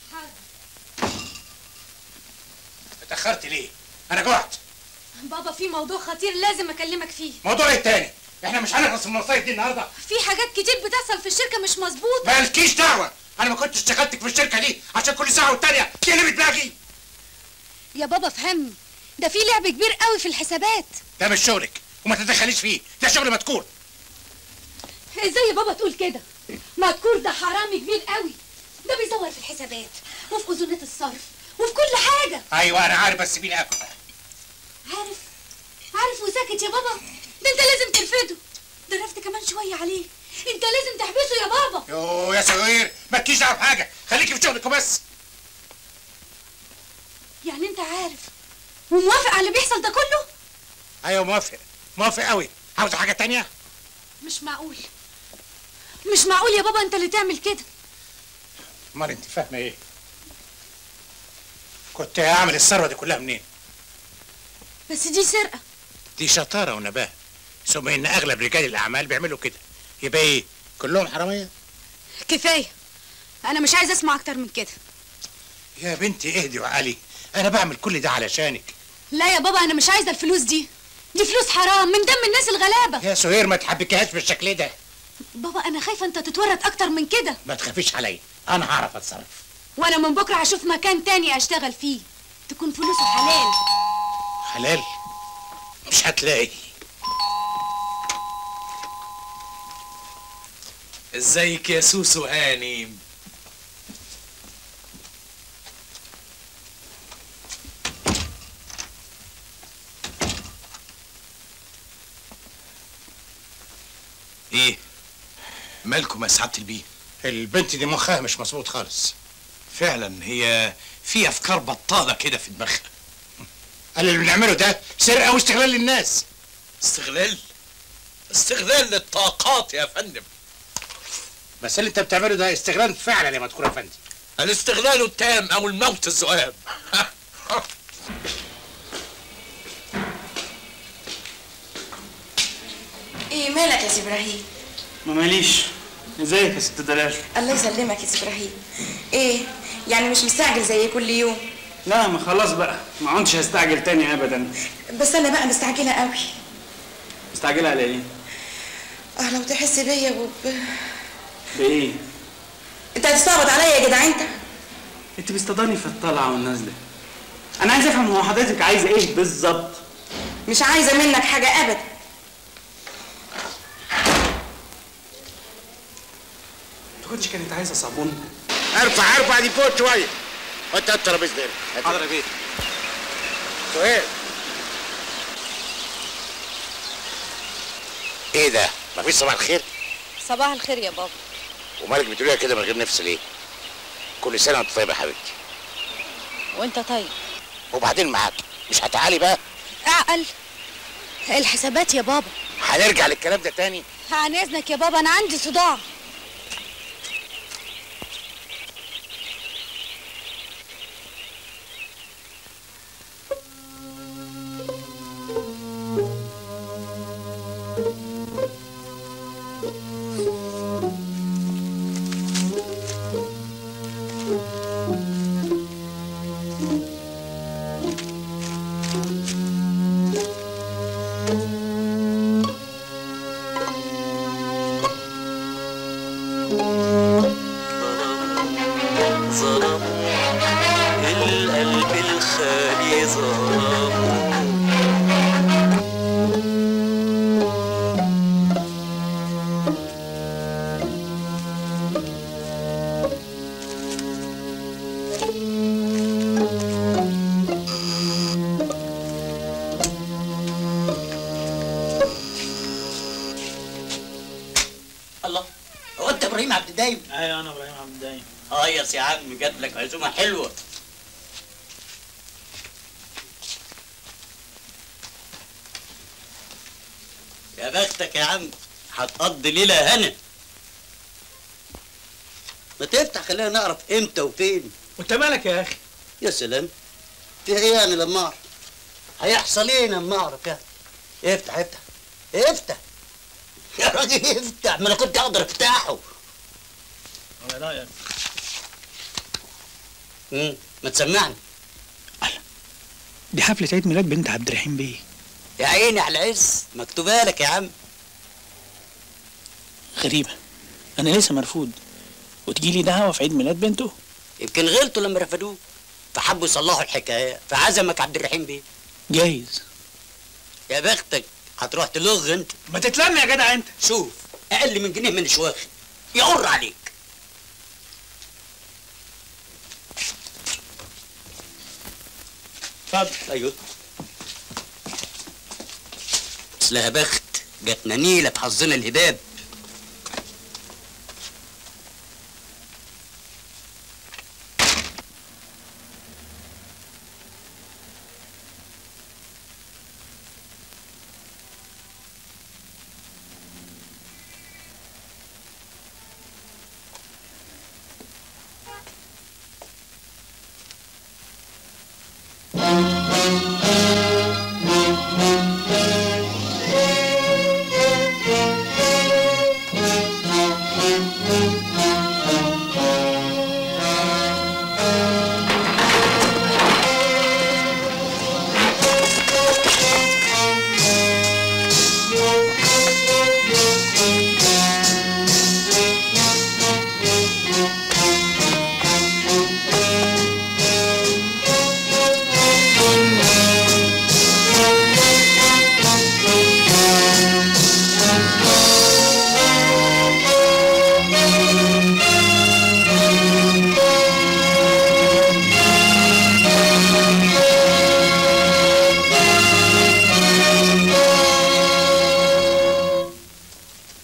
D: اتاخرت ليه انا جوعت
F: بابا في موضوع خطير لازم اكلمك فيه
D: موضوع ايه التاني احنا مش هنخلص من المصايب دي النهارده
F: في حاجات كتير بتحصل في الشركة مش مظبوطة
D: مالكيش دعوه انا ما كنتش اشتغلتك في الشركه دي عشان كل ساعه والتانيه تقلبي دماغي
F: يا بابا فهمني ده في لعب كبير قوي في الحسابات
D: ده مش شغلك وما تتدخليش فيه ده شغل مذكور
F: ازاي يا بابا تقول كده مذكور ده حرامي كبير قوي ده بيزور في الحسابات وفي اذونات الصرف وفي كل حاجة
D: ايوه انا عارف بس سيبيني اكل
F: عارف عارف وساكت يا بابا ده انت لازم ترفده ده رفد كمان شوية عليه انت لازم تحبسه يا بابا
D: يو يا سوير مالكيش دعوه بحاجه خليكي في شغلك وبس
F: يعني انت عارف وموافق على اللي بيحصل ده كله
D: ايوه موافق موافق قوي عاوز حاجه تانية
F: مش معقول مش معقول يا بابا انت اللي تعمل كده
D: امال انت فاهمه ايه كنت هعمل الثروه دي كلها منين
F: بس دي سرقة
D: دي شطاره ونباه ثم ان اغلب رجال الاعمال بيعملوا كده يبقى ايه كلهم حراميه
F: كفاية انا مش عايز اسمع اكتر من كده
D: يا بنتي اهدي وعلي انا بعمل كل ده علشانك
F: لا يا بابا انا مش عايزة الفلوس دي دي فلوس حرام من دم الناس الغلابة
D: يا سهير ما تحبكيهاش بالشكل ده
F: بابا انا خايفة انت تتورط اكتر من كده
D: ما تخافيش عليا انا هعرف اتصرف
F: وانا من بكرة هشوف مكان تاني اشتغل فيه تكون فلوسه حلال
D: حلال مش هتلاقي
A: ازيك يا سوسو هانم ايه مالكم يا سعاده البيه
D: البنت دي مخها مش مظبوط خالص
A: فعلا هي في افكار بطاله كده في دماغها
D: قال اللي بنعمله ده سرقه واستغلال للناس
A: استغلال استغلال للطاقات يا فندم
D: بس اللي انت بتعمله ده استغلال فعلا يا مذكور يا فندم
A: الاستغلال التام او الموت الذئاب
E: ايه مالك يا سي ابراهيم
H: ما ماليش ازيك يا ست دلال
E: الله يسلمك يا سي ابراهيم ايه يعني مش مستعجل زي كل يوم
H: لا ما خلاص بقى ما عدتش هستعجل تاني ابدا
E: بس انا بقى مستعجله قوي
H: مستعجله على ايه
E: اه لو تحس بيا وب...
H: بايه
E: انت هتستعبط عليا يا جدع انت
H: انت بتستضاني في الطلعه والنازله انا عايز افهم هو حضرتك عايزه ايه بالظبط
E: مش عايزه منك حاجه ابدا
H: تكونش كانت عايزه صابون
D: ارفع ارفع دي فوق شويه حط الترابيزه دي
H: حاضر يا بيه
D: سؤال ايه ده مفيش صباح الخير
J: صباح الخير يا بابا
D: ومالك بتقوليها كده من غير نفس ليه كل سنه وانت طيبه يا حبيبتي
J: وانت طيب
D: وبعدين معاك مش هتعالي بقى
F: اعقل الحسابات يا بابا
D: هنرجع للكلام ده تاني
F: عن اذنك يا بابا انا عندي صداع
I: ظلم القلب الخالي ظلم الله هو انت ابراهيم عبد الدايم
B: ايوه انا ابراهيم عبد الدايم
I: هيص يا عم جات لك عزومه حلوه يا بختك يا عم هتقضي ليله هنا ما تفتح خلينا نعرف امتى وفين
B: وانت مالك يا اخي
I: يا سلام في ايه يعني لما اعرف هيحصل ايه لما اعرف يعني افتح افتح افتح يا راجل افتح ما انا كنت اقدر افتحه
B: على رايك
I: امم ما تسمعني
B: دي حفله عيد ميلاد بنت عبد الرحيم بيه
I: يا عيني على العز مكتوبه لك يا عم
B: غريبه انا لسه مرفوض وتجي لي دعوه في عيد ميلاد بنته
I: يمكن غلطوا لما رفضوه فحبوا يصلحوا الحكايه فعزمك عبد الرحيم بيه
B: جايز
I: يا بختك هتروح تلغ انت
B: ما تتلم يا جدع انت
I: شوف اقل من جنيه من واخد يقر عليك
B: اتفضل
I: ايوه اصل يا بخت جاتنا نيله في حظنا الهباب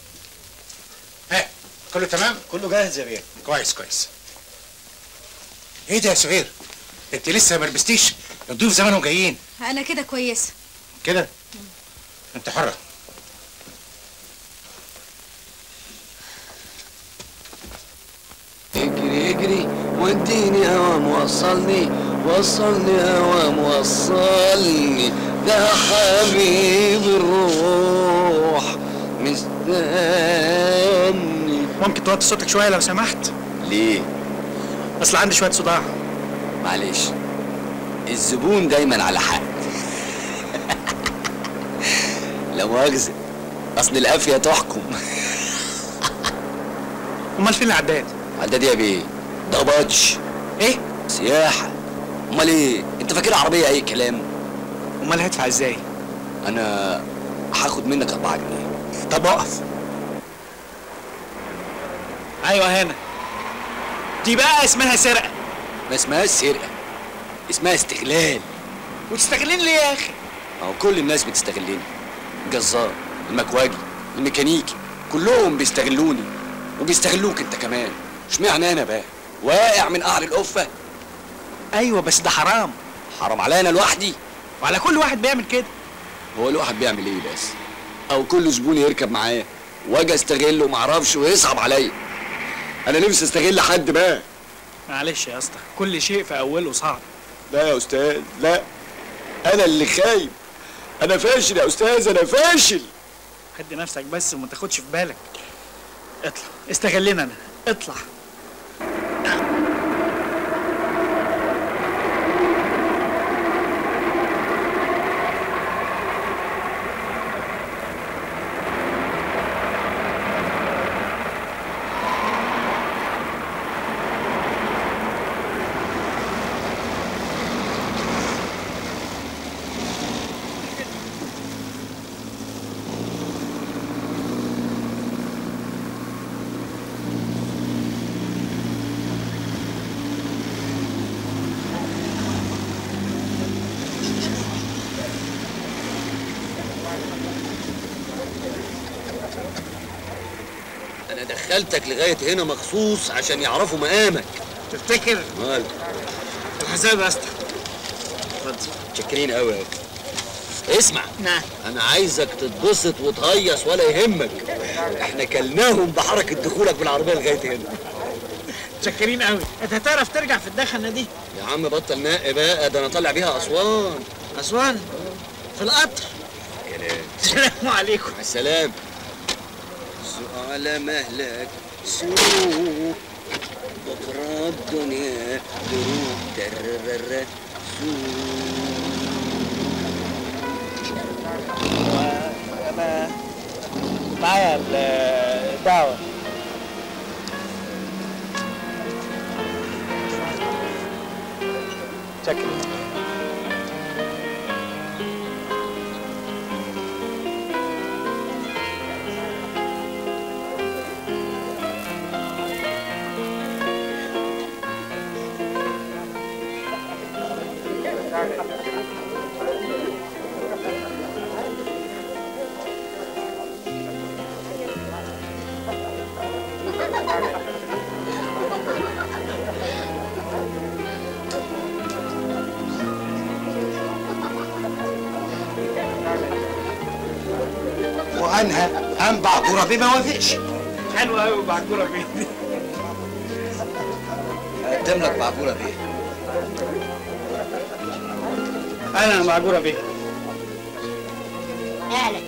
D: ها كله تمام
B: كله جاهز يا بيه
D: كويس كويس ايه ده يا سهير انت لسه ما لبستيش الضيوف زمانهم جايين
F: انا كده كويسه
D: كده انت حره
M: اجري اجري وديني هوام وصلني وصلني هوام وصلني ده حبيب الروح مستني
B: ممكن توطي صوتك شويه لو سمحت
M: ليه؟
B: اصل عندي شويه صداع
M: معلش الزبون دايما على حق لا مؤاخذة اصل القافية تحكم
B: امال فين العداد
M: عداد يا بيه ده بادج
B: ايه
M: سياحة امال ايه انت فاكر عربية اي كلام
B: امال هدفع ازاي
M: انا هاخد منك 4 جنيه
B: طب اقف ايوه هنا دي بقى اسمها سرقه
M: ما اسمهاش سرقة اسمها استغلال
B: وتستغلين ليه يا اخي
M: ما هو كل الناس بتستغلني الجزار المكواجي الميكانيكي كلهم بيستغلوني وبيستغلوك انت كمان اشمعنى انا بقى واقع من قعر القفه
B: ايوه بس ده حرام
M: حرام عليا انا لوحدي
B: وعلى كل واحد بيعمل كده
M: هو الواحد بيعمل ايه بس او كل زبون يركب معايا واجي استغله ومعرفش ويصعب عليا انا نفسي استغل حد بقى
B: معلش يا اسطى كل شيء في اوله صعب
M: لا يا استاذ لا انا اللي خايف انا فاشل يا استاذ انا فاشل
B: هدي نفسك بس وما تاخدش في بالك اطلع استغلنا انا اطلع
M: انا دخلتك لغايه هنا مخصوص عشان يعرفوا مقامك
B: تفتكر
M: مال
B: الحساب يا اسطى
M: متشكرين قوي يا أخي. اسمع
B: نعم
M: انا عايزك تتبسط وتهيص ولا يهمك احنا كلناهم بحركه دخولك بالعربيه لغايه هنا
B: متشكرين قوي انت هتعرف ترجع في الدخنه دي
M: يا عم بطل نق بقى ده انا طالع بيها اسوان
B: اسوان في القطر
M: كلام
B: السلام عليكم
M: مع السلامه سوق على مهلك سوق بكره الدنيا دروب دررر
B: انا معايا الدعوه شكرا
D: وانهى قام بعكوره بيه ما وافقش
B: حلوه قوي بعكوره بيه
M: اقدم لك بعبوره بيه
B: انا معجوره بيه
F: اهلا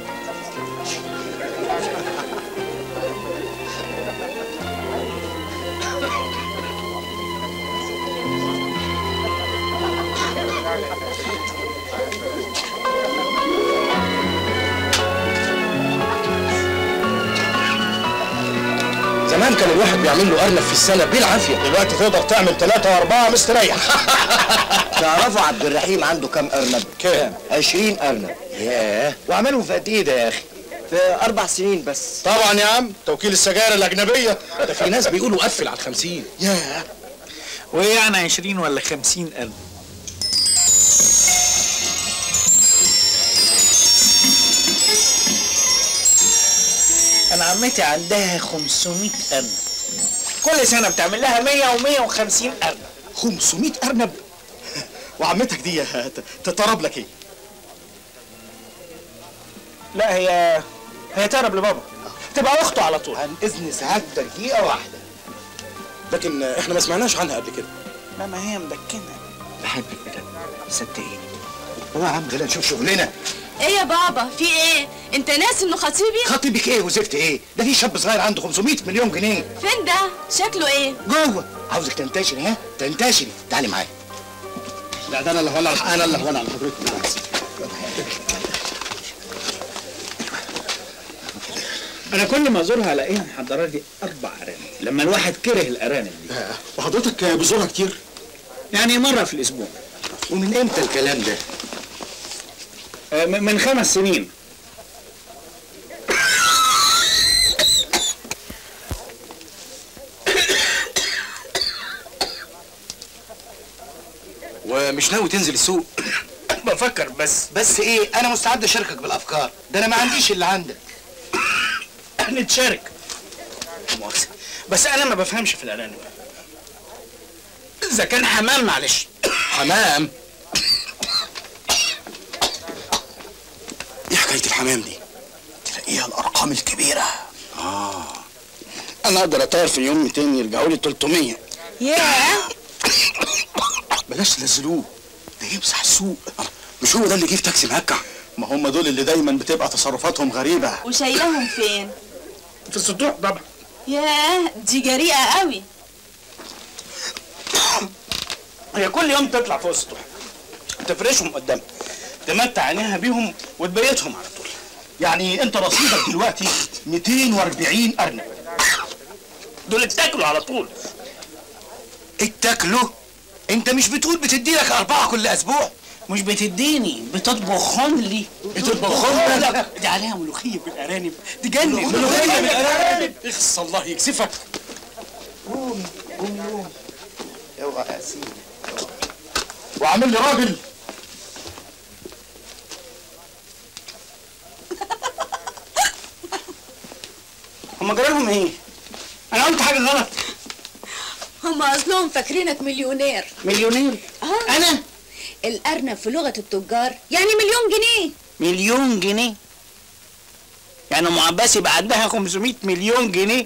A: زمان كان الواحد بيعمل له ارنب في السنه بالعافيه
D: دلوقتي تقدر تعمل ثلاثة وأربعة مستريح
N: تعرفوا عبد الرحيم عنده كام أرنب؟
D: كام؟
N: 20 أرنب
A: ياه وعملهم في قد ايه ده يا اخي
N: في أربع سنين بس
D: طبعا يا عم توكيل السجاير الأجنبية
A: ده في ناس بيقولوا قفل على الخمسين
B: ياه وايه يعني 20 ولا 50 قلب انا عمتي عندها 500 قلب كل سنه بتعمل لها 100 و150 قلب
O: 500 ارنب وعمتك دي هت- تطرب لك ايه
B: لا هي هي تقرب لبابا تبقى اخته على طول
O: عن اذن سعادتك دقيقه واحده لكن احنا ما سمعناش عنها قبل كده
B: لا ما هي مدكنه
O: بحبك بجد صدقيني هو يا عم خلينا نشوف شغلنا
F: ايه يا بابا في ايه انت ناسي انه خطيبي
O: خطيبك ايه وزفت ايه ده في شاب صغير عنده 500 مليون جنيه
F: فين ده شكله ايه
O: جوه عاوزك تنتشري ها تنتشري تعالي معايا لا ده انا اللي هولع انا اللي هولع على حضرتك
B: انا كل ما ازورها الاقيها محضره لي اربع ارانب لما الواحد كره الارانب دي
O: وحضرتك بتزورها كتير
B: يعني مره في الاسبوع
O: ومن امتى الكلام ده
B: آه، م- من خمس سنين
O: ومش ناوي تنزل السوق
B: بفكر بس
O: بس ايه انا مستعد اشاركك بالافكار ده انا ما عنديش اللي عندك
B: نتشارك مؤاخذة بس انا ما بفهمش في الارانب اذا كان حمام معلش
O: حمام ايه حكايه الحمام دي تلاقيها الارقام الكبيره اه
B: انا اقدر اطير في اليوم 200 يرجعوا لي 300
F: ياه
O: بلاش تنزلوه ده يمسح السوق مش هو ده اللي جه في تاكسي مهكع ما هم دول اللي دايما بتبقى تصرفاتهم غريبه
F: وشايلهم فين
B: في السطوح طبعا
F: ياه دي جريئه قوي
B: هي كل يوم تطلع فوق السطوح تفرشهم قدامها تمتع عينيها بيهم وتبيتهم على طول
O: يعني انت رصيدك دلوقتي 240 ارنب
B: دول اتاكلوا على طول
O: اتاكلوا انت مش بتقول بتدي لك اربعه كل اسبوع
B: مش بتديني بتطبخهم لي
O: بتطبخهم لك؟
B: دي عليها ملوخيه بالارانب دي جنن
O: ملوخية بالأرانب؟
B: اخص الله يكسفك
O: قوم قوم قوم اوعى يا سيدي وعامل لي راجل
B: هم جرالهم ايه؟ انا قلت حاجه غلط
F: هم اصلهم فاكرينك مليونير
B: مليونير
F: اه
B: انا
F: الارنب في لغه التجار يعني مليون جنيه
B: مليون جنيه يعني ام عباس يبقى عندها 500 مليون جنيه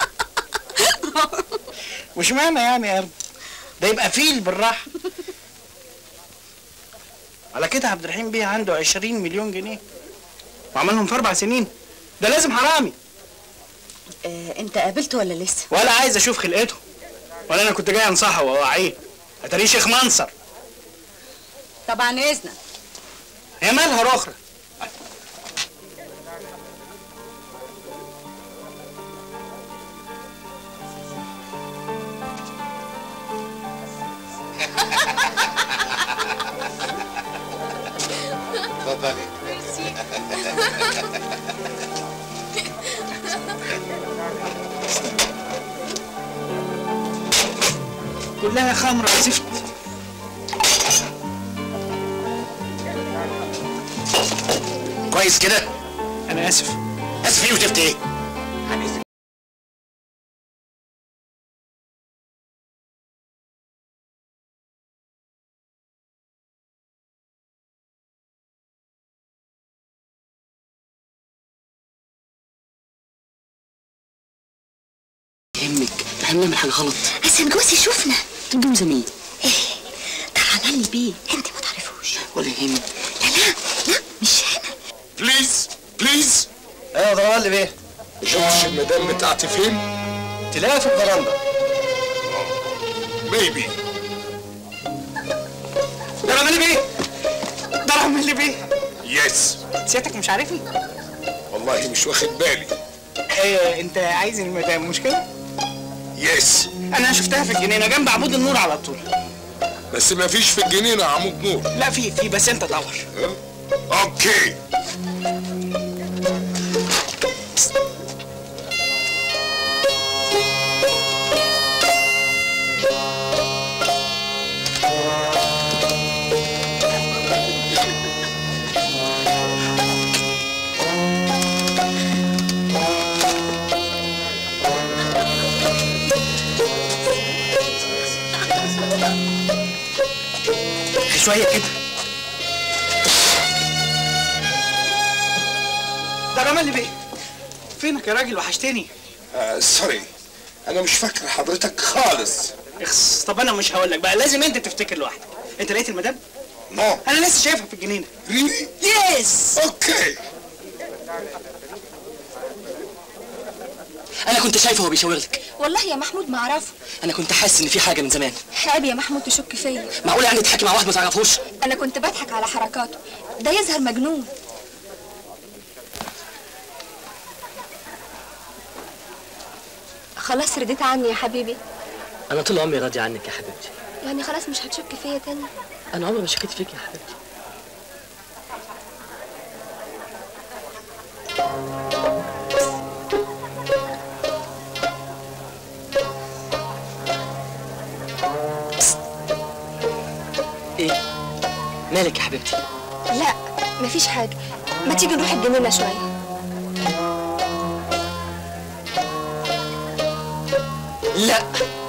B: وش معنى يعني يا ارض ده يبقى فيل بالراحه على كده عبد الرحيم بيه عنده 20 مليون جنيه وعملهم في اربع سنين ده لازم حرامي
F: آه انت قابلته ولا لسه
B: ولا عايز اشوف خلقته ولا انا كنت جاي انصحه واوعيه اتاريه شيخ منصر
F: طبعا اذنك
B: هي مالها رخرة
D: اتفضلي
B: كلها خمرة زفت
O: كويس كده
B: انا اسف
O: اسف ايه وشفت ايه
B: يهمك احنا بنعمل حاجة غلط
F: عشان جوزي شوفنا
B: تبقى زميل
F: ده عملني بيه انت ما تعرفوش
B: ولا يهمك
F: مش هنا
P: بليز بليز
O: ايوه ده اللي بيه
P: شفتش المدام بتاعتي فين؟
O: تلاقيها في الفرندا
P: بيبي
B: ده عمل بيه ده عمل لي بيه
P: يس
B: سيادتك مش عارفني
P: والله مش واخد بالي
B: ايه انت عايز المدام مش كده
P: يس
B: انا شفتها في الجنينه جنب عمود النور على طول
P: بس ما فيش في الجنينة عمود نور
B: لا في في بس انت دور
P: ها؟ اوكي
H: شويه كده ده رمالي بيه فينك يا راجل وحشتني
P: آه سوري انا مش فاكر حضرتك خالص
H: اخس طب انا مش هقول لك بقى لازم انت تفتكر لوحدك انت لقيت المدام
P: نو
H: انا لسه شايفها في الجنينه
P: ريلي
H: يس
P: اوكي
Q: انا كنت شايفه وهو بيشاور لك
J: والله يا محمود ما اعرفه
Q: انا كنت حاسس ان في حاجه من زمان
J: عيب يا محمود تشك فيا
Q: معقول يعني تحكي مع واحد ما تعرفوش
J: انا كنت بضحك على حركاته ده يظهر مجنون خلاص رديت عني يا حبيبي
Q: انا طول عمري راضي عنك يا حبيبتي
J: يعني خلاص مش هتشك فيا تاني
Q: انا عمري ما شكيت فيك يا حبيبتي ايه مالك يا حبيبتي
J: لا مفيش حاجه ما تيجي نروح الجنينه شويه
Q: لا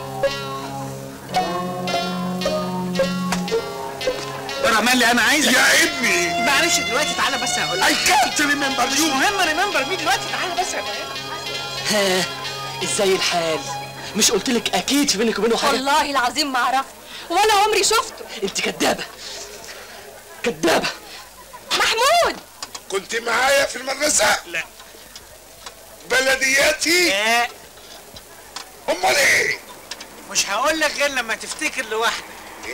H: رمالي انا عايز
P: يا ابني
H: معلش دلوقتي تعالى بس هقول لك
P: I can't remember
H: مش
P: you.
H: مهم ريمبر مين دلوقتي تعالى بس هفهمك.
Q: ها ازاي الحال مش قلت لك اكيد في بينك وبينه حاجه
J: والله العظيم ما اعرفه ولا عمري شفته
Q: انت كدابه كدابه
J: محمود
P: كنت معايا في المدرسة
H: لا
P: بلدياتي
H: لا
P: امال ايه
H: مش هقول لك غير لما تفتكر لوحدك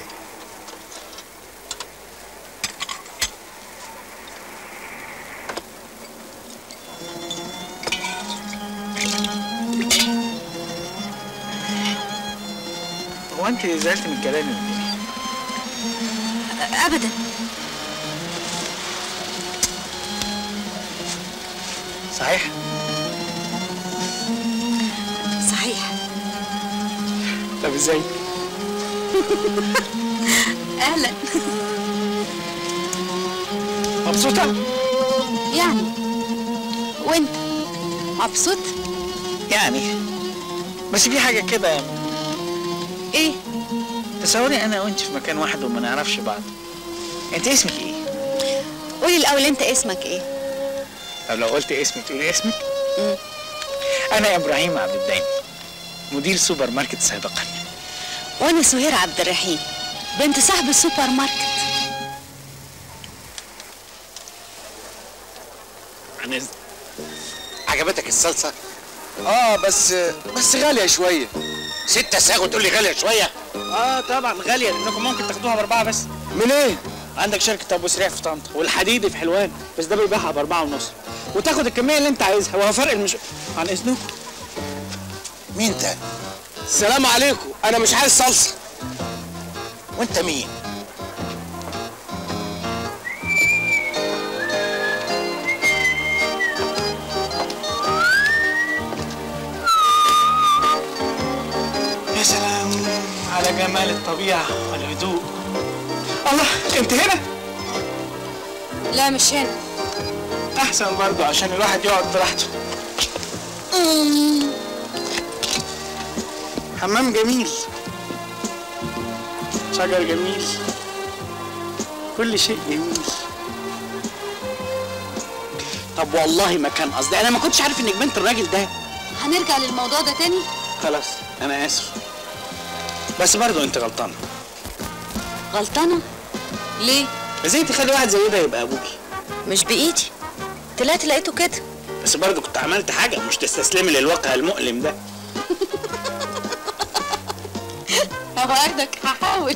H: هو انت زعلت من كلامي ولا ايه؟
F: ابدا
H: صحيح؟
F: صحيح
H: طب ازاي؟
F: اهلا
H: مبسوطة؟
F: يعني وانت مبسوط
H: يعني بس في حاجة كده
F: ايه
H: تصوري انا وانت في مكان واحد وما نعرفش بعض انت اسمك ايه؟
F: قولي الاول انت اسمك ايه
H: طب لو قلت اسمك تقولي اسمك؟ انا ابراهيم عبد الدايم مدير سوبر ماركت سابقا
F: وانا سهير عبد الرحيم بنت صاحب السوبر ماركت
H: عن إذن.
D: عجبتك الصلصه
M: اه بس بس غاليه شويه
D: ستة ساغ وتقول لي غاليه شويه
H: اه طبعا غالية لانكم ممكن تاخدوها باربعة بس
M: من ايه؟
H: عندك شركة ابو سريع في طنطا والحديدي في حلوان بس ده بيبيعها باربعة ونص وتاخد الكمية اللي انت عايزها وهو فرق المش عن اذنك
D: مين ده
M: السلام عليكم انا مش عايز صلصه
D: وانت مين
H: يا سلام على جمال الطبيعة والهدوء الله انت هنا
J: لا مش هنا
H: احسن برضه عشان الواحد يقعد براحته حمام جميل شجر جميل كل شيء جميل طب والله ما كان قصدي انا ما كنتش عارف انك بنت الراجل ده
F: هنرجع للموضوع ده تاني
H: خلاص انا اسف بس برضه انت غلطانه
F: غلطانه ليه
H: ازاي تخلي واحد زي ده يبقى ابوكي
F: مش بايدي طلعت لقيته كده
H: بس برضه كنت عملت حاجه مش تستسلمي للواقع المؤلم ده
F: هبعدك هحاول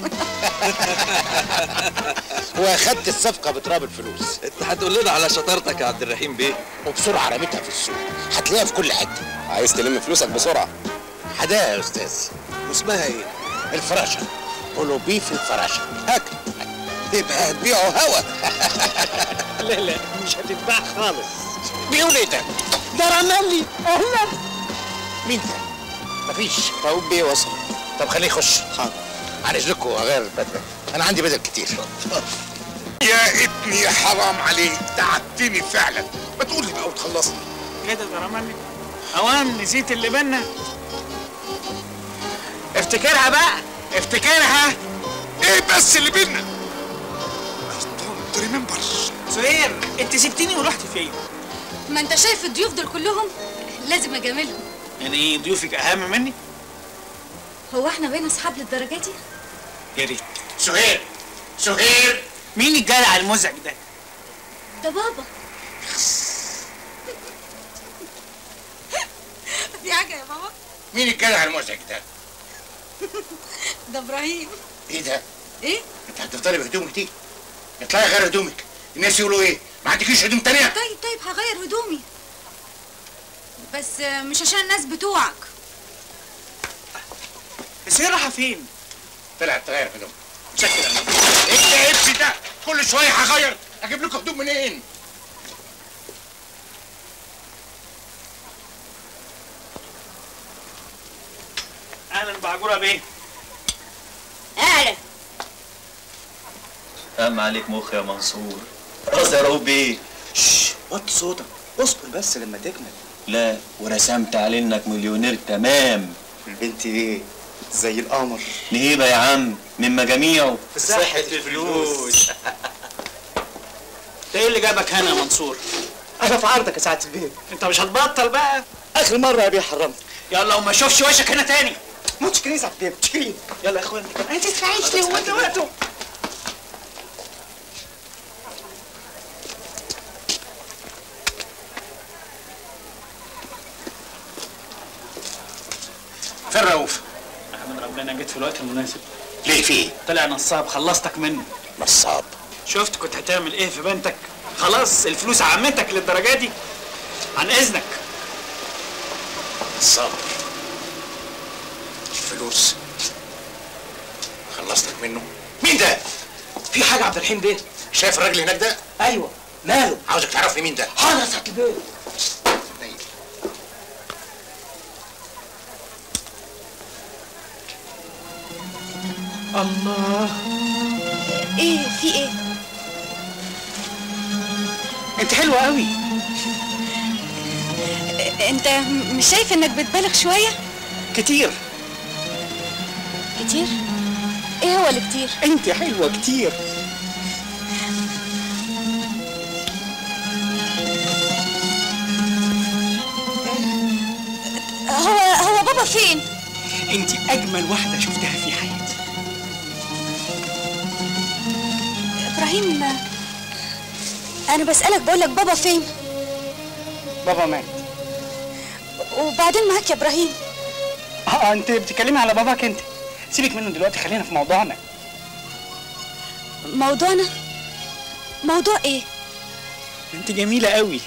D: واخدت الصفقه بتراب الفلوس
M: انت هتقول لنا على شطارتك يا عبد الرحيم بيه
D: وبسرعه رميتها في السوق هتلاقيها في كل حته
M: عايز تلم فلوسك بسرعه
D: حداها يا استاذ
M: واسمها ايه
D: الفراشه قولوا بيه في الفراشه هاك يبقى هتبيعه هوا
H: لا لا مش هتتباع خالص
D: بيقول ايه ده؟
H: ده رمالي اهلا
D: مين ده؟ مفيش رؤوف بيه وصل طب خليه يخش حاضر عن اذنكم اغير البدله انا عندي بدل كتير
P: يا ابني حرام عليك تعبتني فعلا ما تقول لي بقى وتخلصني
H: كده ده رمالي اوان نسيت اللي بينا افتكرها بقى افتكرها
P: ايه بس اللي بينا ريمبر
B: زهير انت سبتيني ورحت فين
F: ما انت شايف الضيوف دول كلهم لازم اجاملهم
B: يعني ضيوفك اهم مني
F: هو احنا بين اصحاب للدرجه دي
B: يا ريت
D: سهير سهير
B: مين الجدع المزعج ده
F: ده بابا
E: في حاجه يا بابا
D: مين الجدع المزعج ده
E: ده ابراهيم
D: ايه ده
E: ايه
D: انت هتفضلي بهدومك دي اطلعي غير هدومك الناس يقولوا ايه ما عندكيش هدوم تانية
F: طيب طيب هغير هدومي بس آه، مش عشان الناس بتوعك
B: زهير رايحه فين
D: طلعت تغير هدوم شكل ايه يا ابني ده كل شويه هغير اجيب لكم هدوم منين
B: اهلا بعجوره بيه
F: اهلا
R: أهم عليك مخ يا منصور خلاص يا رؤوف بيه
B: شش وطي صوتك اصبر بس لما تكمل
R: لا ورسمت عليه انك مليونير تمام
O: انت ايه زي القمر
R: نهيبة يا عم من مجاميعه
B: في صحة الفلوس ده ايه اللي جابك هنا يا منصور؟
O: انا في عرضك يا سعاده البيه
B: انت مش هتبطل بقى؟
O: اخر مره يا بيه حرمت
B: يلا وما اشوفش وشك هنا تاني
O: متشكرين يا سعاده البيه متشكرين
B: يلا يا اخوان ما تدفعيش ليه هو ده وقته
D: فين رؤوف
B: احمد ربنا جيت في الوقت المناسب
D: ليه في ايه
B: طلع نصاب خلصتك منه
D: نصاب
B: شفت كنت هتعمل ايه في بنتك خلاص الفلوس عمتك للدرجه دي عن اذنك
D: نصاب الفلوس خلصتك منه مين ده
Q: في حاجه عبد الرحيم بيه
D: شايف الراجل هناك ده
Q: ايوه ماله
D: عاوزك تعرف لي مين ده
Q: حاضر يا سعاده البيه
B: الله
F: ايه في ايه
B: انت حلوه قوي
F: انت م- مش شايف انك بتبالغ شويه
B: كتير
F: كتير ايه هو اللي كتير
B: انت حلوه كتير
F: هو هو بابا فين
B: انت اجمل واحده شفتها في حياتي
F: ابراهيم انا بسالك بقول لك بابا فين
B: بابا مات
F: وبعدين معاك يا ابراهيم
B: اه انت بتتكلمي على باباك انت سيبك منه دلوقتي خلينا في موضوعنا
F: موضوعنا موضوع ايه
B: انت جميله قوي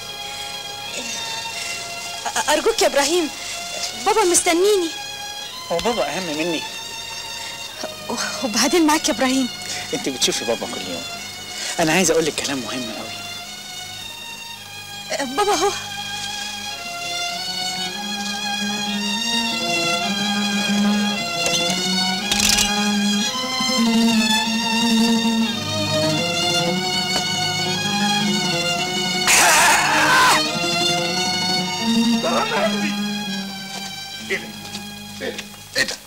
F: أ- ارجوك يا ابراهيم بابا مستنيني
B: هو بابا اهم مني
F: و- وبعدين معاك يا ابراهيم
B: انت بتشوفي بابا كل يوم انا عايز اقول لك كلام مهم قوي
F: أ- بابا هو
P: ايه ده؟ ايه ده؟ ايه ده؟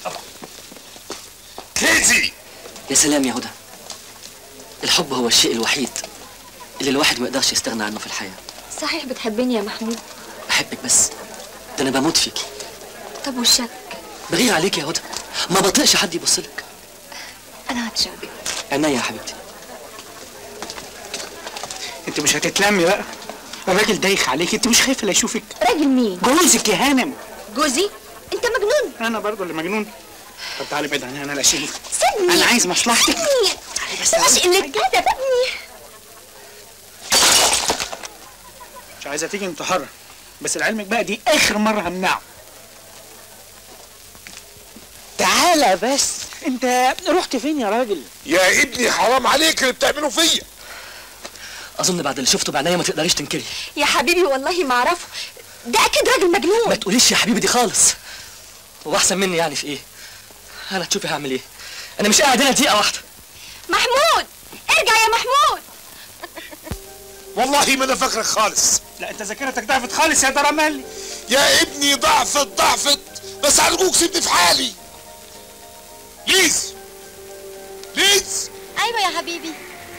P: كيزي
Q: يا سلام يا هدى الحب هو الشيء الوحيد اللي الواحد ما يقدرش يستغنى عنه في الحياة
G: صحيح بتحبني يا محمود
Q: بحبك بس ده انا بموت فيكي
G: طب والشك
Q: بغير عليك يا هدى ما بطيقش حد يبص لك
G: انا هتشك
Q: عينيا يا حبيبتي
B: انت مش هتتلمي بقى الراجل دايخ عليك انت مش خايفه لا يشوفك
G: راجل مين
B: جوزك يا هانم
G: جوزي انت مجنون
B: انا برضه اللي مجنون طب تعالي بعيد عني انا لا اشيلك
G: سيبني
B: انا عايز مصلحتك
G: سيبني
B: بس
G: بلاش قلة كده ابني
B: مش عايزه تيجي انت حره بس لعلمك بقى دي اخر مره همنعه تعالى بس انت رحت فين يا راجل
P: يا ابني حرام عليك اللي بتعمله فيا
Q: اظن بعد اللي شفته بعينيا ما تقدريش تنكري
G: يا حبيبي والله ما اعرفه ده اكيد راجل مجنون
Q: ما تقوليش يا حبيبي دي خالص هو احسن مني يعني في ايه انا تشوفي هعمل ايه انا مش قاعد هنا دقيقه واحده
G: محمود ارجع يا محمود
P: والله ما انا فاكرك خالص
B: لا انت ذاكرتك ضعفت خالص يا درمالي
P: يا ابني ضعفت ضعفت بس ارجوك سيبني في حالي بليز بليز
G: ايوه يا حبيبي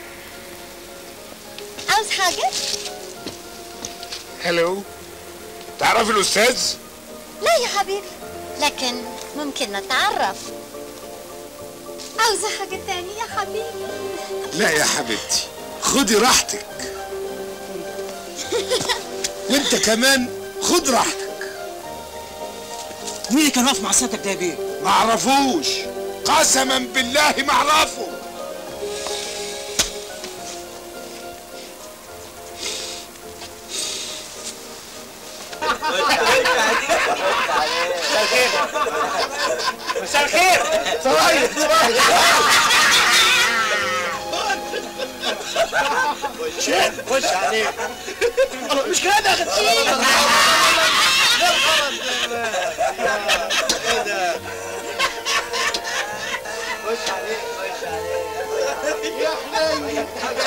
G: عاوز حاجه
P: هلو تعرف الاستاذ
G: لا يا حبيبي لكن ممكن نتعرف عاوزه حاجه تاني يا حبيبي
P: لا يا حبيبتي خدي راحتك وانت كمان خد راحتك
I: مين اللي كان واقف مع سيادتك ده يا بيه؟
P: معرفوش قسما بالله معرفه
B: مساء الخير
P: صباحك
B: خش عليك مش كده خش عليك خش عليك يا حنين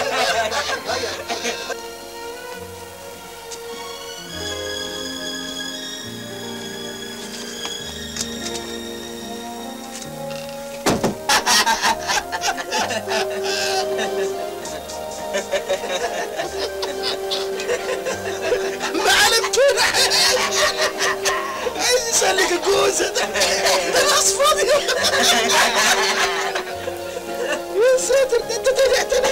P: معلم كده عايز يسلك الجوزة ده ده ناس فاضي يا ساتر ده انت طلعت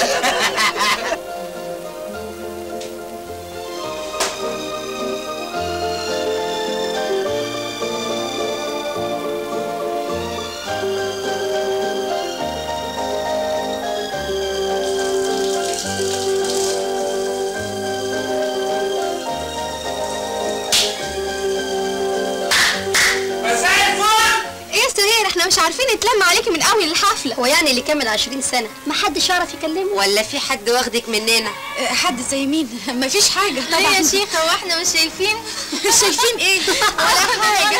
G: ايه يا سهير احنا مش عارفين نتلم عليكي من اول الحفله هو يعني اللي كمل 20 سنه ما حدش يعرف يكلمه ولا في حد واخدك مننا
F: حد زي مين مفيش حاجه
G: طبعا
F: طبعا
G: يا شيخه واحنا مش شايفين
F: مش شايفين ايه
G: ولا حاجه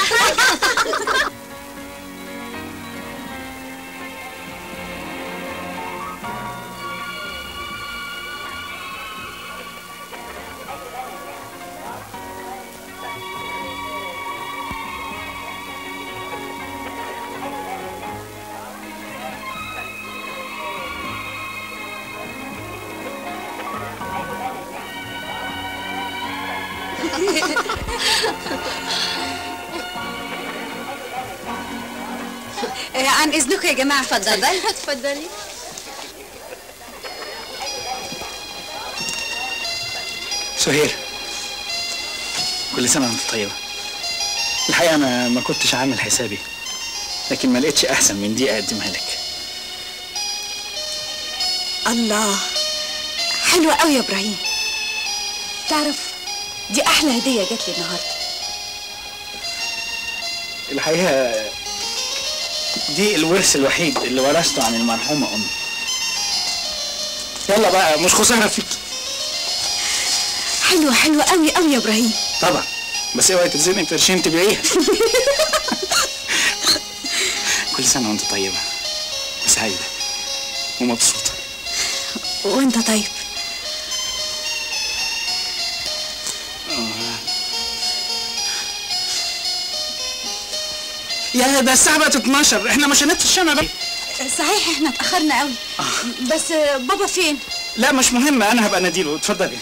F: آه، عن اذنكم يا جماعه اتفضلي
G: اتفضلي
B: سهير كل سنة وانت طيبة الحقيقة أنا ما كنتش عامل حسابي لكن ما لقيتش أحسن من دي أقدمها لك
F: الله حلوة قوي يا ابراهيم تعرف دي احلى هدية جات لي النهارده
B: الحقيقة دي الورث الوحيد اللي ورثته عن المرحومة أمي يلا بقى مش خسارة فيك
F: حلوة حلوة قوي قوي يا ابراهيم
B: طبعا بس اوعي تتزنق في قرشين تبيعيها كل سنة وانت طيبة وسعيدة ومبسوطة
F: وانت طيب
B: يا ده الساعة بقت 12 احنا مش هنطفي الشمع بقى
F: صحيح احنا اتأخرنا قوي بس بابا فين
B: لا مش مهم انا هبقى ناديله اتفضلي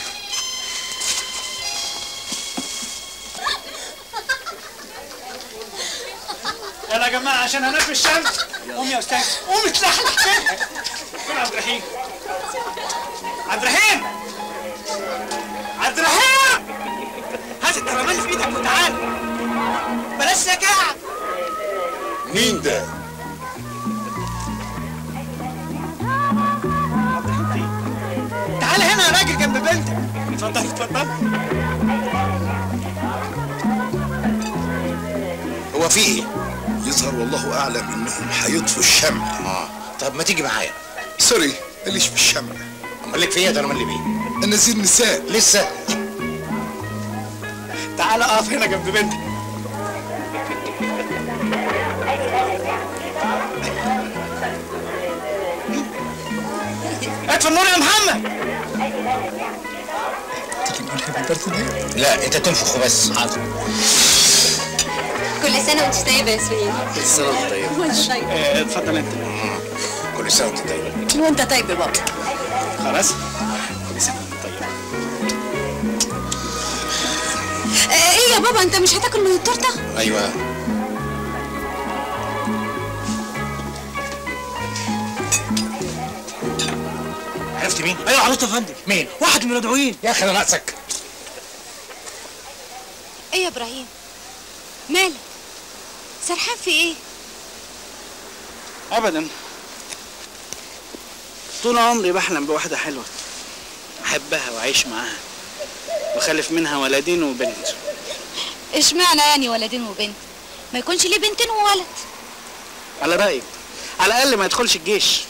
B: يلا يا جماعة عشان هنطفي الشمس قوم يا استاذ قوم اتلحلح فين فين عبد الرحيم عبد الرحيم عبد الرحيم هات التراميل في ايدك وتعال بلاش سكاعة
P: مين ده؟
B: تعال هنا يا راجل جنب بنتك اتفضل اتفضل
P: هو في ايه؟ يظهر والله اعلم انهم هيطفوا الشمع اه طب ما تيجي معايا سوري ماليش في الشمع امال لك فيا ده انا مالي بيه النزيل نساء لسه
B: تعال اقف هنا جنب بنتك اطفي النور يا محمد تيجي نقول هابي بيرثداي
P: لا انت تنفخ بس حاضر
G: كل سنه وانت طيبه يا سهير
P: السنه طيب
G: وانت طيب
B: اه، اتفضل انت
P: كل سنه وانت طيب
F: وانت طيب يا بابا
H: خلاص كل سنه وانت طيب
F: آه، ايه يا بابا انت مش هتاكل من التورته
P: ايوه عرفت مين؟
B: ايوه عرفت يا فندم
P: مين؟
B: واحد من المدعوين
P: يا اخي انا ناقصك
F: ايه يا ابراهيم مالك سرحان في ايه
H: ابدا طول عمري بحلم بواحده حلوه احبها واعيش معاها واخلف منها ولدين وبنت
F: اشمعنى يعني ولدين وبنت ما يكونش ليه بنتين وولد
H: على رايك على الاقل ما يدخلش الجيش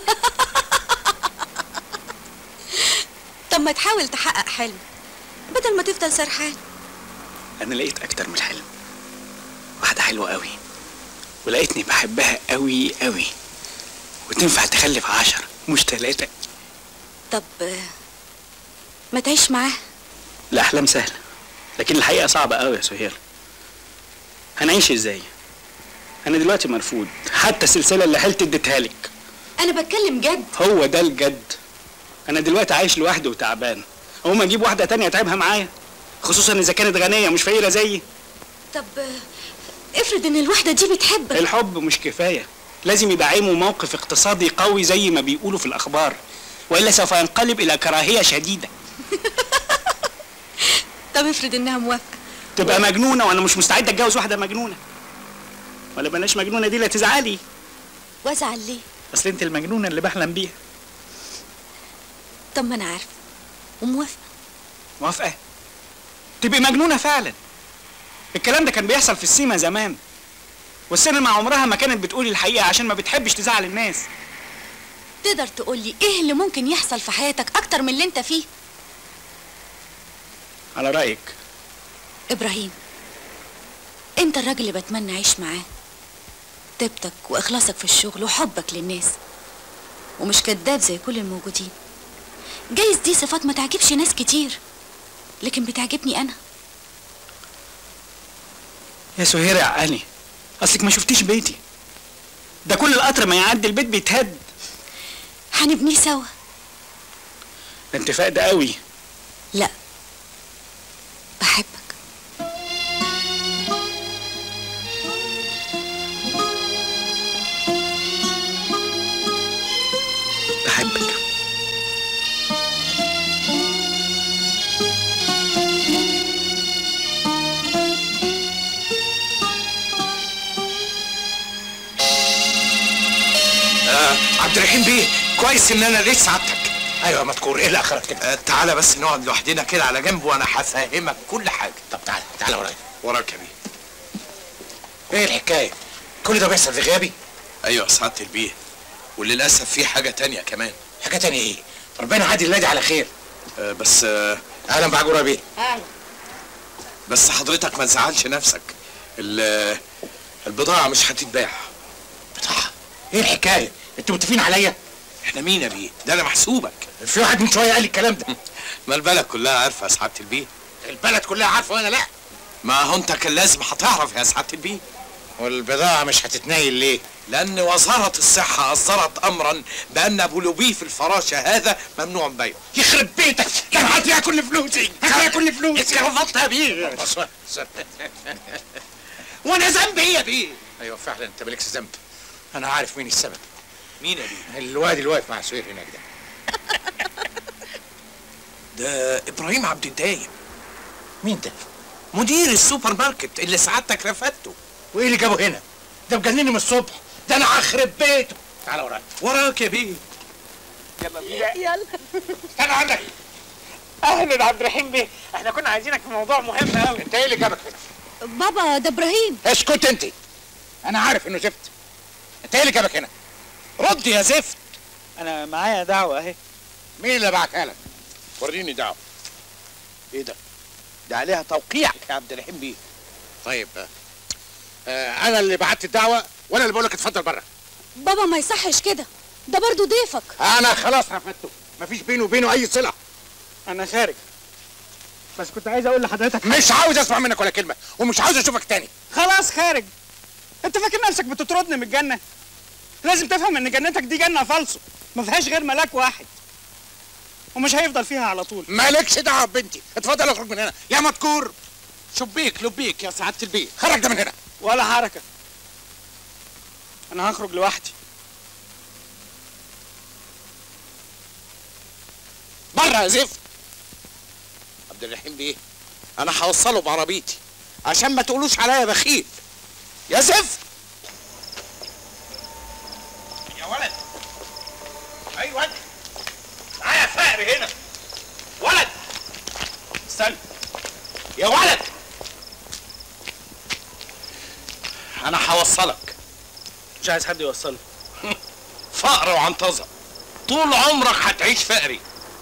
F: طب ما تحاول تحقق حلم بدل ما تفضل سرحان
H: انا لقيت اكتر من حلم واحده حلوه قوي ولقيتني بحبها قوي قوي وتنفع تخلف عشرة مش ثلاثة
F: طب آه، ما تعيش معاه
H: الأحلام سهلة لكن الحقيقة صعبة قوي يا سهير هنعيش ازاي؟ أنا دلوقتي مرفوض حتى السلسلة اللي حيلت اديتها لك
F: انا بتكلم جد
H: هو ده الجد أنا دلوقتي عايش لوحدي وتعبان أقوم أجيب واحدة تانية أتعبها معايا خصوصا إذا كانت غنية مش فقيرة زيي
F: طب آه، افرض ان الواحده دي بتحبك
H: الحب مش كفاية لازم يبقى عيمه موقف اقتصادي قوي زي ما بيقولوا في الأخبار وإلا سوف ينقلب إلى كراهية شديدة
F: طب افرض انها موافقه
H: تبقى مجنونة وأنا مش مستعد أتجوز واحدة مجنونة ولا بلاش مجنونة دي لا تزعلي
F: وازعل ليه
H: أصل أنت المجنونة اللي بحلم بيها
F: طب ما انا عارفه وموافقه
H: موافقة تبقي مجنونة فعلا الكلام ده كان بيحصل في السيما زمان والسينما عمرها ما كانت بتقولي الحقيقة عشان ما بتحبش تزعل الناس
F: تقدر تقولي ايه اللي ممكن يحصل في حياتك اكتر من اللي انت فيه
H: على رأيك
F: ابراهيم انت الراجل اللي بتمنى اعيش معاه طيبتك واخلاصك في الشغل وحبك للناس ومش كذاب زي كل الموجودين جايز دي صفات ما تعجبش ناس كتير لكن بتعجبني انا
H: يا سهير يا عقلي أصلك ما شفتيش بيتي ده كل القطر ما يعدي البيت بيتهد
F: هنبنيه سوا
H: ده انت ده قوي
F: لا بحبك
H: بحبك
C: آه عبد الرحيم بيه كويس ان انا لقيت سعادتك
P: ايوه مذكور ايه اللي اخرك كده
C: آه تعالى بس نقعد لوحدنا كده على جنب وانا هفهمك كل حاجه
P: طب تعالى تعالى ورايا
C: وراك يا بيه
P: ايه الحكايه كل ده بيحصل في غيابي
C: ايوه سعاده البيه وللاسف في حاجه تانية كمان
P: حاجه تانية ايه ربنا عادي النادي على خير
C: آه بس آه
P: اهلا بعجوره بيه
C: بس حضرتك ما تزعلش نفسك ال- البضاعه مش هتتباع
P: بضاعه ايه الحكايه انتوا متفقين عليا
C: احنا مين يا بيه ده انا محسوبك
P: في واحد من شويه قال لي الكلام ده
C: ما البلد كلها عارفه يا سعاده البيه
P: البلد كلها عارفه وانا لا
C: ما هو انت كان لازم هتعرف يا سعاده البيه
P: والبضاعه مش هتتنيل ليه
C: لان وزاره الصحه اصدرت امرا بان ابو لبيه في الفراشه هذا ممنوع بيعه
P: يخرب بيتك كان هتاكل فلوسي هتاكل فلوسي
C: اترفضت يا بيه وانا ذنبي ايه يا بيه
P: ايوه فعلا انت مالكش ذنب انا عارف مين السبب
C: مين يا بيه
P: الواد اللي واقف مع سهير هناك ده
C: ده ابراهيم عبد الدايم
P: مين ده
C: مدير السوبر ماركت اللي سعادتك رفدته
P: وايه اللي جابه هنا ده مجنني من الصبح ده انا هخرب بيته تعالى ورايا
C: وراك يا بيه
H: يلا بينا
F: يلا
P: استنى عندك
H: اهلا عبد الرحيم بيه احنا كنا عايزينك في موضوع مهم قوي
P: انت ايه اللي جابك هنا
F: بابا ده ابراهيم
P: اسكت انت انا عارف انه زفت انت ايه اللي جابك هنا رد يا زفت
H: انا معايا دعوه اهي
P: مين اللي بعتها لك
C: وريني دعوه ايه ده ده عليها توقيعك يا عبد الرحيم بيه
P: طيب آه انا اللي بعت الدعوه وانا اللي بقول لك اتفضل بره
F: بابا ما يصحش كده ده برضو ضيفك
P: انا خلاص رفضته مفيش بيني وبينه اي صله
H: انا خارج بس كنت عايز اقول لحضرتك
P: مش عاوز اسمع منك ولا كلمه ومش عاوز اشوفك تاني
H: خلاص خارج انت فاكر نفسك بتطردني من الجنه لازم تفهم ان جنتك دي جنه فالصو ما فيهاش غير ملاك واحد ومش هيفضل فيها على طول
D: مالكش دعوه ببنتي اتفضل اخرج من هنا يا مذكور
C: شبيك لبيك يا سعاده البيت
D: خرج ده من هنا
H: ولا حركه انا هخرج لوحدي
C: بره يا زفت عبد الرحيم بيه انا هوصله بعربيتي عشان ما تقولوش عليا بخيل يا زفت
A: يا ولد ايوه انت معايا فقر هنا ولد استنى يا ولد انا هوصلك
H: مش عايز حد يوصلني
A: فقر وعنطزه طول عمرك هتعيش فقري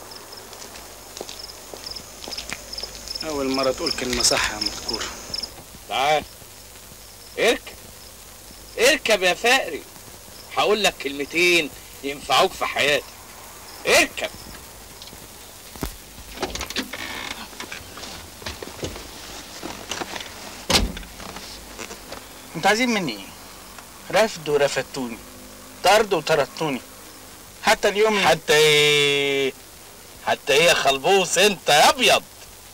H: اول مره تقول كلمه صح يا مذكور
A: تعال اركب اركب يا فقري هقول لك كلمتين ينفعوك في حياتك اركب
H: انتوا عايزين مني ايه رفد ورفدتوني طرد وطردتوني حتى اليوم
A: حتى ايه حتى ايه يا خلبوس انت يا ابيض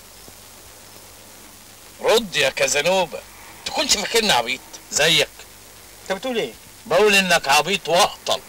A: رد يا كازانوبا تكونش فاكرني عبيط زيك
H: انت بتقول ايه
A: بقول انك عبيط واهطل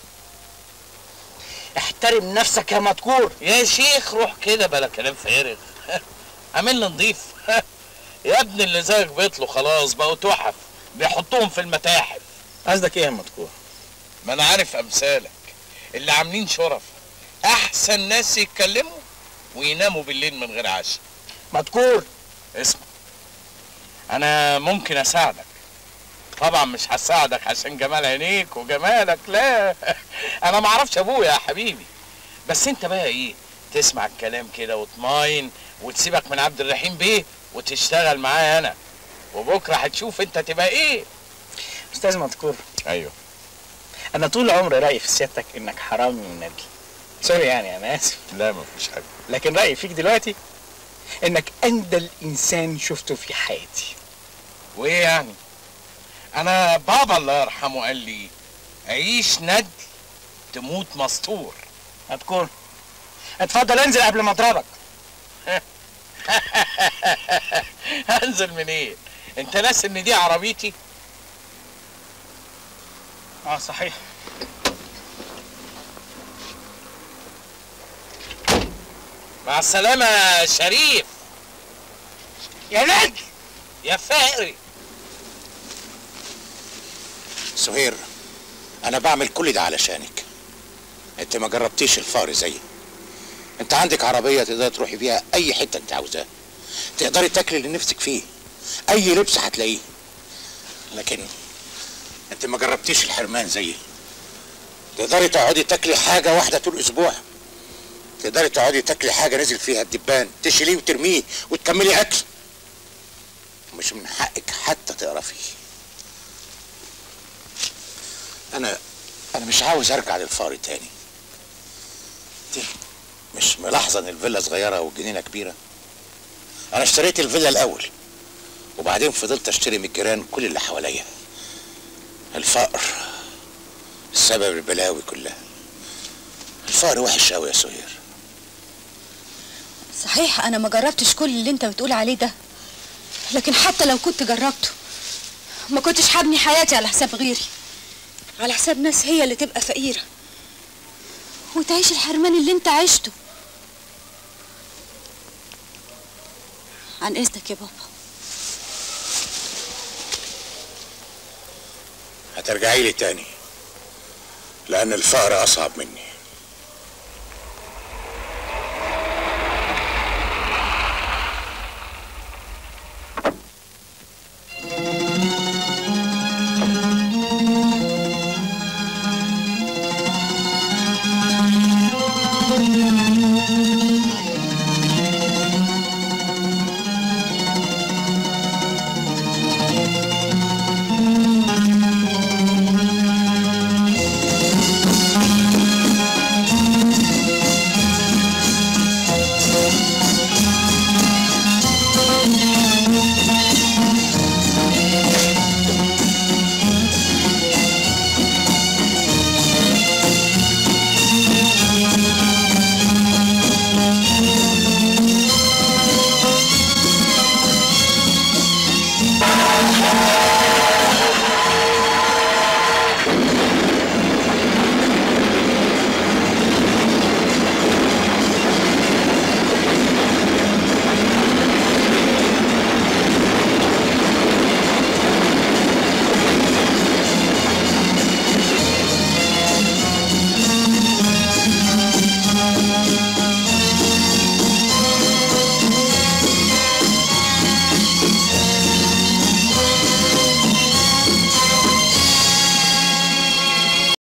H: احترم نفسك يا مذكور
A: يا شيخ روح كده بلا كلام فارغ عامل لي نضيف يا ابني اللي زيك بيطلوا خلاص بقوا تحف بيحطوهم في المتاحف
H: قصدك ايه يا مذكور
A: ما انا عارف امثالك اللي عاملين شرف احسن ناس يتكلموا ويناموا بالليل من غير عشاء
H: مذكور
A: اسمع انا ممكن اساعدك طبعا مش هساعدك عشان جمال عينيك وجمالك لا انا ما اعرفش ابويا يا حبيبي بس انت بقى ايه تسمع الكلام كده وتماين وتسيبك من عبد الرحيم بيه وتشتغل معايا انا وبكره هتشوف انت تبقى ايه
H: استاذ مذكور
A: ايوه
H: انا طول عمري رايي في سيادتك انك حرامي من ندل سوري يعني انا اسف
A: لا ما فيش حاجه
H: لكن رايي فيك دلوقتي انك اندل انسان شفته في حياتي
A: وايه يعني انا بابا الله يرحمه قال لي عيش ندل تموت مستور
H: هتكون اتفضل انزل قبل ما اضربك
A: هنزل منين إيه؟ انت ناس ان دي عربيتي
H: اه صحيح
A: مع السلامة يا شريف يا نجل يا فقري
D: سهير انا بعمل كل ده علشانك انت ما جربتيش الفقر زيي انت عندك عربيه تقدري تروحي بيها اي حته انت عاوزاها تقدري تاكلي اللي نفسك فيه اي لبس هتلاقيه لكن انت ما جربتيش الحرمان زيي تقدري تقعدي تاكلي حاجه واحده طول اسبوع تقدري تقعدي تاكلي حاجه نزل فيها الدبان تشيليه وترميه وتكملي اكل مش من حقك حتى تقرفي انا انا مش عاوز ارجع للفار تاني انت مش ملاحظه ان الفيلا صغيره والجنينه كبيره انا اشتريت الفيلا الاول وبعدين فضلت اشتري من الجيران كل اللي حواليا الفقر سبب البلاوي كلها الفقر وحش قوي يا سهير
F: صحيح انا ما جربتش كل اللي انت بتقول عليه ده لكن حتى لو كنت جربته ما كنتش حابني حياتي على حساب غيري على حساب ناس هي اللي تبقى فقيرة وتعيش الحرمان اللي انت عشته عن اذنك يا بابا
D: هترجعي لي تاني لان الفقر اصعب مني